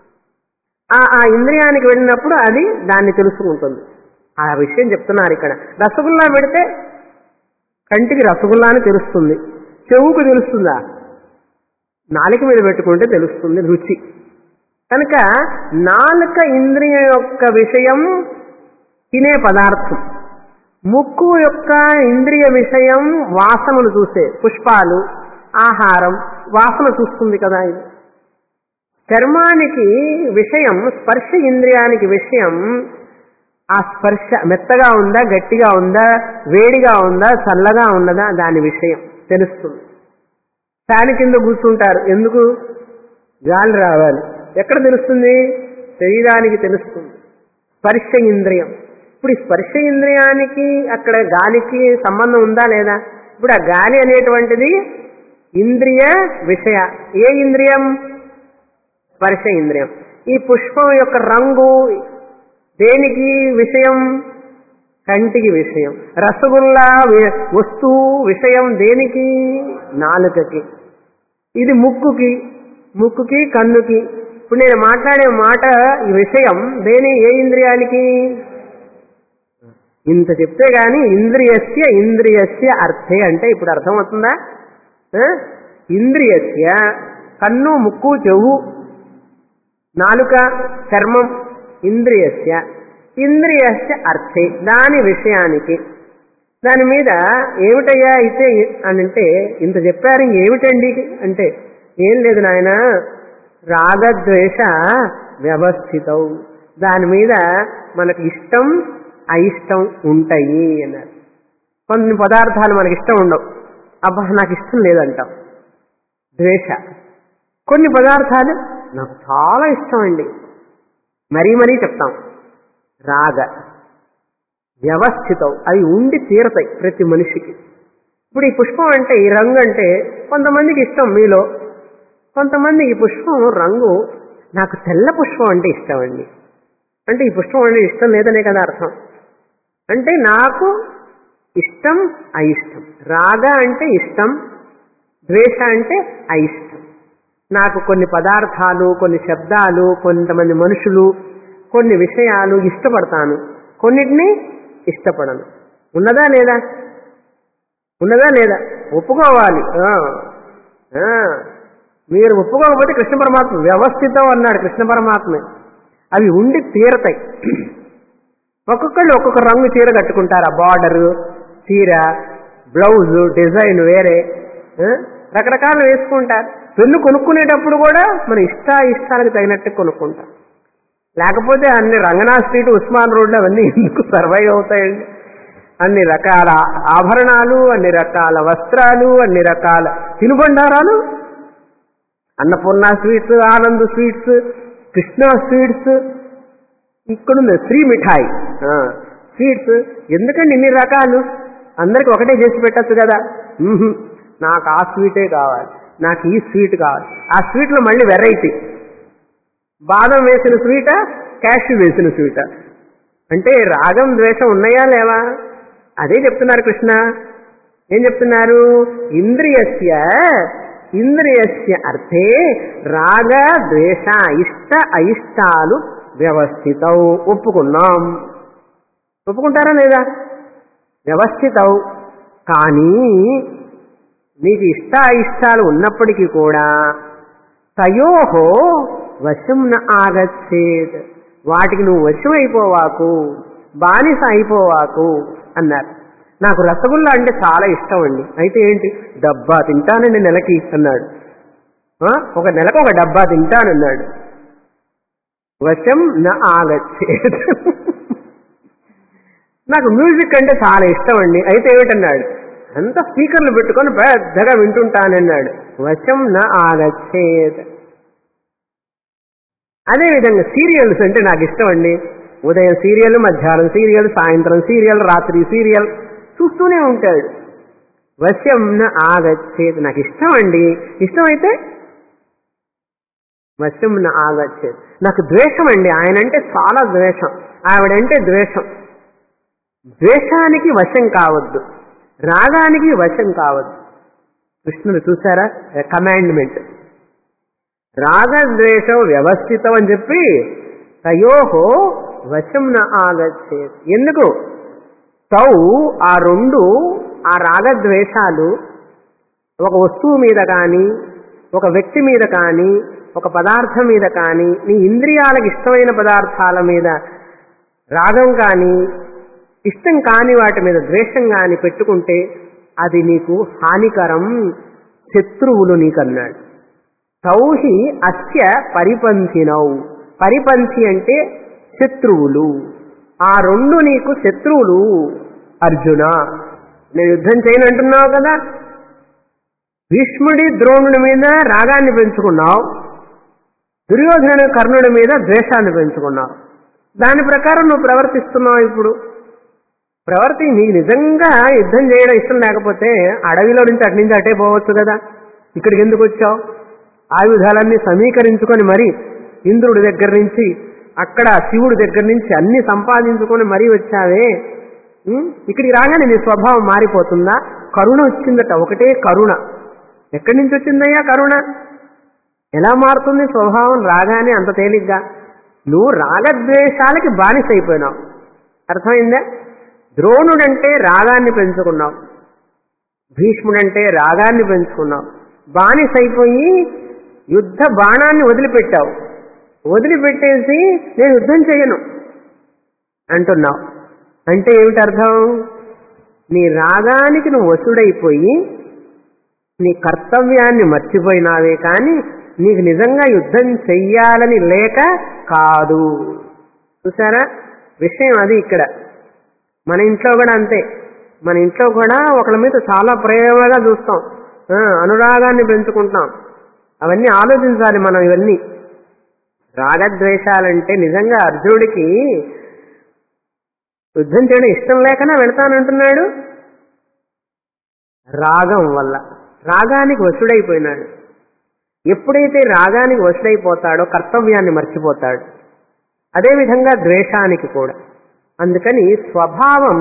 ఆ ఆ ఇంద్రియానికి వెళ్ళినప్పుడు అది దాన్ని తెలుసుకుంటుంది ఆ విషయం చెప్తున్నారు ఇక్కడ రసగుల్లా పెడితే కంటికి రసగుల్లా అని తెలుస్తుంది చెవుకు తెలుస్తుందా నాలుక మీద పెట్టుకుంటే తెలుస్తుంది రుచి కనుక నాలుక ఇంద్రియ యొక్క విషయం తినే పదార్థం ముక్కు యొక్క ఇంద్రియ విషయం వాసనలు చూసే పుష్పాలు ఆహారం వాసన చూస్తుంది కదా ఇది చర్మానికి విషయం స్పర్శ ఇంద్రియానికి విషయం ఆ స్పర్శ మెత్తగా ఉందా గట్టిగా ఉందా వేడిగా ఉందా చల్లగా ఉన్నదా దాని విషయం తెలుస్తుంది ఫ్యాన్ కింద కూర్చుంటారు ఎందుకు గాలి రావాలి ఎక్కడ తెలుస్తుంది శరీరానికి తెలుస్తుంది స్పర్శ ఇంద్రియం ఇప్పుడు ఈ స్పర్శ ఇంద్రియానికి అక్కడ గాలికి సంబంధం ఉందా లేదా ఇప్పుడు ఆ గాలి అనేటువంటిది ఇంద్రియ విషయ ఏ ఇంద్రియం స్పర్శ ఇంద్రియం ఈ పుష్పం యొక్క రంగు దేనికి విషయం కంటికి విషయం రసగుల్లా వి- వస్తువు విషయం దేనికి నాలుకకి ఇది ముక్కుకి ముక్కుకి కన్నుకి ఇప్పుడు నేను మాట్లాడే మాట ఈ విషయం దేని ఏ ఇంద్రియానికి ఇంత చెప్తే గాని ఇంద్రియస్య ఇంద్రియస్య అర్థే అంటే ఇప్పుడు అర్థమవుతుందా ఆ? ఇంద్రియస్య కన్ను ముక్కు చెవు నాలుక చర్మం ఇంద్రియస్య ఇంద్రియస్య అర్థే దాని విషయానికి దాని మీద ఏమిటయ్యా అయితే అని అంటే ఇంత చెప్పారు ఇంకేమిటండి అంటే ఏం లేదు నాయన రాగద్వేష వ్యవస్థితం దాని మీద మనకు ఇష్టం అయిష్టం ఉంటాయి అన్నారు కొన్ని పదార్థాలు మనకి ఇష్టం ఉండవు అబ్బా నాకు ఇష్టం లేదంటాం ద్వేష కొన్ని పదార్థాలు నాకు చాలా ఇష్టం అండి మరీ మరీ చెప్తాం రాగ వ్యవస్థితం అవి ఉండి తీరతాయి ప్రతి మనిషికి ఇప్పుడు ఈ పుష్పం అంటే ఈ రంగు అంటే కొంతమందికి ఇష్టం మీలో కొంతమంది ఈ పుష్పం రంగు నాకు తెల్ల పుష్పం అంటే ఇష్టం అండి అంటే ఈ పుష్పం అంటే ఇష్టం లేదనే కదా అర్థం అంటే నాకు ఇష్టం అయిష్టం రాగ అంటే ఇష్టం ద్వేష అంటే అయిష్టం నాకు కొన్ని పదార్థాలు కొన్ని శబ్దాలు కొంతమంది మనుషులు కొన్ని విషయాలు ఇష్టపడతాను కొన్నిటిని ఇష్టపడను ఉన్నదా లేదా ఉన్నదా లేదా ఒప్పుకోవాలి ఆ, ఆ. మీరు ఒప్పుకోకపోతే కృష్ణ పరమాత్మ వ్యవస్థితం అన్నాడు కృష్ణ పరమాత్మ అవి ఉండి తీరతాయి ఒక్కొక్కళ్ళు ఒక్కొక్క రంగు చీర కట్టుకుంటారు ఆ బార్డరు చీర బ్లౌజ్ డిజైన్ వేరే ఆ? రకరకాలు వేసుకుంటారు పెన్ను కొనుక్కునేటప్పుడు కూడా మన ఇష్ట ఇష్టాలకు తగినట్టు కొనుక్కుంటాం లేకపోతే అన్ని రంగనాథ్ స్ట్రీట్ ఉస్మాన్ రోడ్లు అవన్నీ ఎందుకు సర్వైవ్ అవుతాయండి అన్ని రకాల ఆభరణాలు అన్ని రకాల వస్త్రాలు అన్ని రకాల తినుబండారాలు Annapurna sweets Anand sweets Krishna sweets ఇక్కడుంది శ్రీ మిఠాయి ఆ, స్వీట్స్ ఎందుకండి ఇన్ని రకాలు అందరికి ఒకటే చేసి పెట్టచ్చు కదా మ్హూ. నాకు ఆ స్వీటే కావాలి నాకు ఈ స్వీట్ కావాలి ఆ స్వీట్లో మళ్ళీ వెరైటీ బాదం వేసిన స్వీటా క్యాష్యూ వేసిన స్వీటా అంటే రాగం ద్వేషం ఉన్నాయా లేవా అదే చెప్తున్నారు కృష్ణ ఏం చెప్తున్నారు ఇంద్రియస్య ఇంద్రియస్య అర్థే రాగ ద్వేష ఇష్ట అయిష్టాలు వ్యవస్థితం ఒప్పుకున్నాం ఒప్పుకుంటారా లేదా వ్యవస్థితం కానీ నీకు ఇష్ట అయిష్టాలు ఉన్నప్పటికీ కూడా తయోహో వశం న ఆగచ్చేత్ వాటికి నువ్వు వశం అయిపోవాకు బానిస అయిపోవాకు అన్నారు నాకు రసగుల్లా అంటే చాలా ఇష్టం అండి అయితే ఏంటి డబ్బా తింటానండి నెలకి అన్నాడు ఆ, ఒక నెలకు ఒక డబ్బా తింటానన్నాడు వశం నా ఆగచ్చేది నాకు మ్యూజిక్ అంటే చాలా ఇష్టం అండి అయితే ఏమిటన్నాడు అంత స్పీకర్లు పెట్టుకొని పెద్దగా వింటుంటానన్నాడు వశం నా ఆగచ్చేది అదేవిధంగా సీరియల్స్ అంటే నాకు ఇష్టం అండి ఉదయం సీరియల్ మధ్యాహ్నం సీరియల్ సాయంత్రం సీరియల్ రాత్రి సీరియల్ చూస్తూనే ఉంటాడు వశ్యం ఆగచ్చేది నాకు ఇష్టం అండి ఇష్టమైతే వశ్యం ఆగచ్చేది నాకు ద్వేషం అండి ఆయన అంటే చాలా ద్వేషం ఆవిడంటే ద్వేషం ద్వేషానికి వశం కావద్దు రాగానికి వశం కావద్దు కృష్ణుడు చూసారా కమాండ్మెంట్ రాగద్వేషం వ్యవస్థితం అని చెప్పి తయోహో వశం న ఆగచ్చేది ఎందుకు తౌ ఆ రెండు ఆ రాగద్వేషాలు ఒక వస్తువు మీద కానీ ఒక వ్యక్తి మీద కానీ ఒక పదార్థం మీద కానీ నీ ఇంద్రియాలకు ఇష్టమైన పదార్థాల మీద రాగం కానీ ఇష్టం కాని వాటి మీద ద్వేషం కాని పెట్టుకుంటే అది నీకు హానికరం శత్రువులు నీకన్నాడు తౌహి అస్య పరిపంథినౌ పరిపంథి అంటే శత్రువులు ఆ రెండు నీకు శత్రువులు అర్జున నేను యుద్ధం చేయనంటున్నావు కదా భీష్ముడి ద్రోణుడి మీద రాగాన్ని పెంచుకున్నావు దుర్యోధన కర్ణుడి మీద ద్వేషాన్ని పెంచుకున్నావు దాని ప్రకారం నువ్వు ప్రవర్తిస్తున్నావు ఇప్పుడు ప్రవర్తి నీకు నిజంగా యుద్ధం చేయడం ఇష్టం లేకపోతే అడవిలో నుంచి అటు నుంచి అటే పోవచ్చు కదా ఇక్కడికి ఎందుకు వచ్చావు ఆయుధాలన్నీ సమీకరించుకొని మరి ఇంద్రుడి దగ్గర నుంచి అక్కడ శివుడి దగ్గర నుంచి అన్ని సంపాదించుకొని మరీ వచ్చావే ఉం? ఇక్కడికి రాగానే నీ స్వభావం మారిపోతుందా కరుణ వచ్చిందట ఒకటే కరుణ ఎక్కడి నుంచి వచ్చిందయ్యా కరుణ ఎలా మారుతుంది స్వభావం రాగానే అంత తేలిగ్గా నువ్వు రాగద్వేషాలకి బానిస అయిపోయినావు అర్థమైందా ద్రోణుడంటే రాగాన్ని పెంచుకున్నావు భీష్ముడంటే రాగాన్ని పెంచుకున్నావు బానిస అయిపోయి యుద్ధ బాణాన్ని వదిలిపెట్టావు వదిలిపెట్టేసి నేను యుద్ధం చేయను అంటున్నావు అంటే ఏమిటి అర్థం నీ రాగానికి నువ్వు వసుడైపోయి నీ కర్తవ్యాన్ని మర్చిపోయినావే కానీ నీకు నిజంగా యుద్ధం చెయ్యాలని లేక కాదు చూసారా విషయం అది ఇక్కడ మన ఇంట్లో కూడా అంతే మన ఇంట్లో కూడా ఒకళ్ళ మీద చాలా ప్రేమగా చూస్తాం ఆ, అనురాగాన్ని పెంచుకుంటాం అవన్నీ ఆలోచించాలి మనం ఇవన్నీ రాగద్వేషాలంటే నిజంగా అర్జునుడికి యుద్ధం చేయడం ఇష్టం లేకనా వెళతానంటున్నాడు రాగం వల్ల రాగానికి వసుడైపోయినాడు ఎప్పుడైతే రాగానికి వసుడైపోతాడో కర్తవ్యాన్ని మర్చిపోతాడు అదేవిధంగా ద్వేషానికి కూడా అందుకని స్వభావం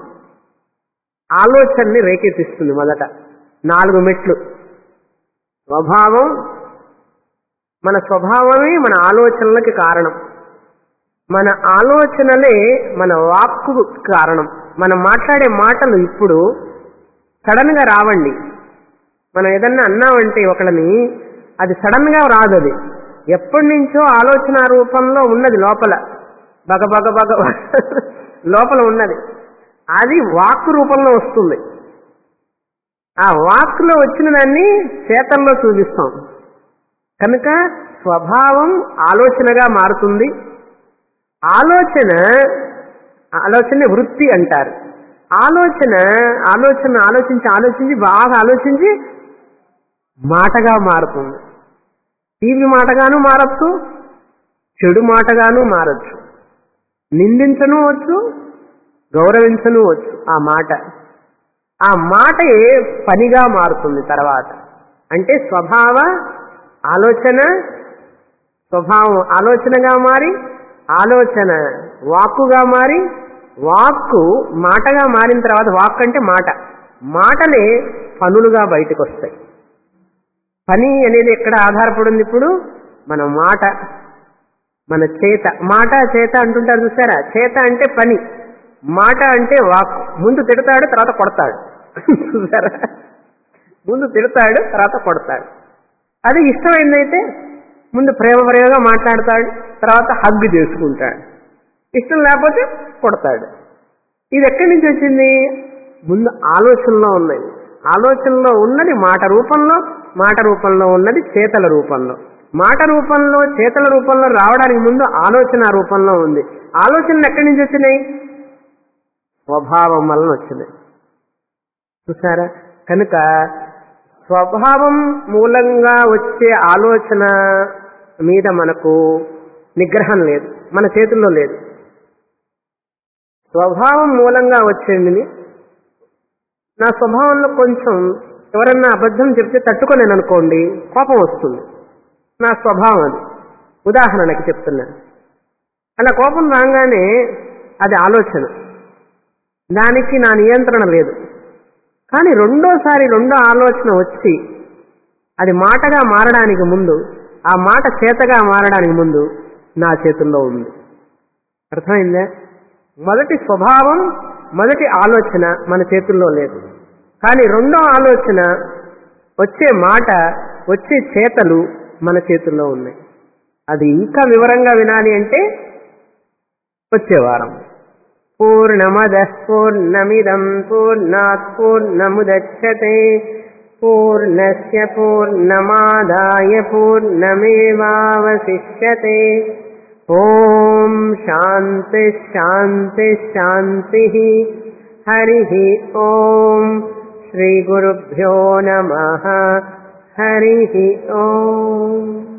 ఆలోచనని రేకెత్తిస్తుంది మొదట నాలుగు మెట్లు స్వభావం మన స్వభావమే మన ఆలోచనలకి కారణం మన ఆలోచనలే మన వాక్కు కారణం మనం మాట్లాడే మాటలు ఇప్పుడు సడన్ గా రావండి మనం ఏదన్నా అన్నామంటే ఒకళ్ళని అది సడన్ గా రాదు అది ఎప్పటి నుంచో ఆలోచన రూపంలో ఉన్నది లోపల బగ బగ బగ లోపల ఉన్నది అది వాక్కు రూపంలో వస్తుంది ఆ వాక్కులో వచ్చిన దాన్ని చేతల్లో చూపిస్తాం కనుక స్వభావం ఆలోచనగా మారుతుంది ఆలోచన ఆలోచన వృత్తి అంటారు ఆలోచన ఆలోచన ఆలోచించి ఆలోచించి బాగా ఆలోచించి మాటగా మారుతుంది తీపి మాటగాను మారచ్చు చెడు మాటగాను మారచ్చు నిందించను వచ్చు గౌరవించను వచ్చు ఆ మాట ఆ మాటే పనిగా మారుతుంది తర్వాత అంటే స్వభావ ఆలోచన స్వభావం ఆలోచనగా మారి ఆలోచన వాక్కుగా మారి వాక్కు మాటగా మారిన తర్వాత వాక్ అంటే మాట మాటలే పనులుగా బయటకు వస్తాయి పని అనేది ఎక్కడ ఆధారపడింది ఇప్పుడు మన మాట మన చేత మాట చేత అంటుంటారు చూసారా చేత అంటే పని మాట అంటే వాక్ ముందు తిడతాడు తర్వాత కొడతాడు చూసారా ముందు తిడతాడు తర్వాత కొడతాడు అది ఇష్టమైందైతే ముందు ప్రేమ ప్రేమగా మాట్లాడతాడు తర్వాత హగ్ చేసుకుంటాడు ఇష్టం లేకపోతే కొడతాడు ఇది ఎక్కడి నుంచి వచ్చింది ముందు ఆలోచనలో ఉన్నది ఆలోచనలో ఉన్నది మాట రూపంలో మాట రూపంలో ఉన్నది చేతల రూపంలో మాట రూపంలో చేతల రూపంలో రావడానికి ముందు ఆలోచన రూపంలో ఉంది ఆలోచనలు ఎక్కడి నుంచి వచ్చినాయి స్వభావం వలన వచ్చినాయి చూసారా కనుక స్వభావం మూలంగా వచ్చే ఆలోచన మీద మనకు నిగ్రహం లేదు మన చేతుల్లో లేదు స్వభావం మూలంగా వచ్చేది నా స్వభావంలో కొంచెం ఎవరన్నా అబద్ధం చెప్తే తట్టుకోలేను అనుకోండి కోపం వస్తుంది నా స్వభావం అది ఉదాహరణకి చెప్తున్నాను అలా కోపం రాగానే అది ఆలోచన దానికి నా నియంత్రణ లేదు కానీ రెండోసారి రెండో ఆలోచన వచ్చి అది మాటగా మారడానికి ముందు ఆ మాట చేతగా మారడానికి ముందు నా చేతుల్లో ఉంది అర్థమైందా మొదటి స్వభావం మొదటి ఆలోచన మన చేతుల్లో లేదు కానీ రెండో ఆలోచన వచ్చే మాట వచ్చే చేతలు మన చేతుల్లో ఉన్నాయి అది ఇంకా వివరంగా వినాలి అంటే వచ్చే వారం పూర్ణమద పూర్ణమిదం పూర్ణాత్ పూర్ణముదచ్చతే పూర్ణస్య పూర్ణమాదాయ పూర్ణమేవావశిష్యతే ఓం శాంతి శాంతి శాంతి హరి ఓం శ్రీ గురుభ్యో నమ హరి ఓం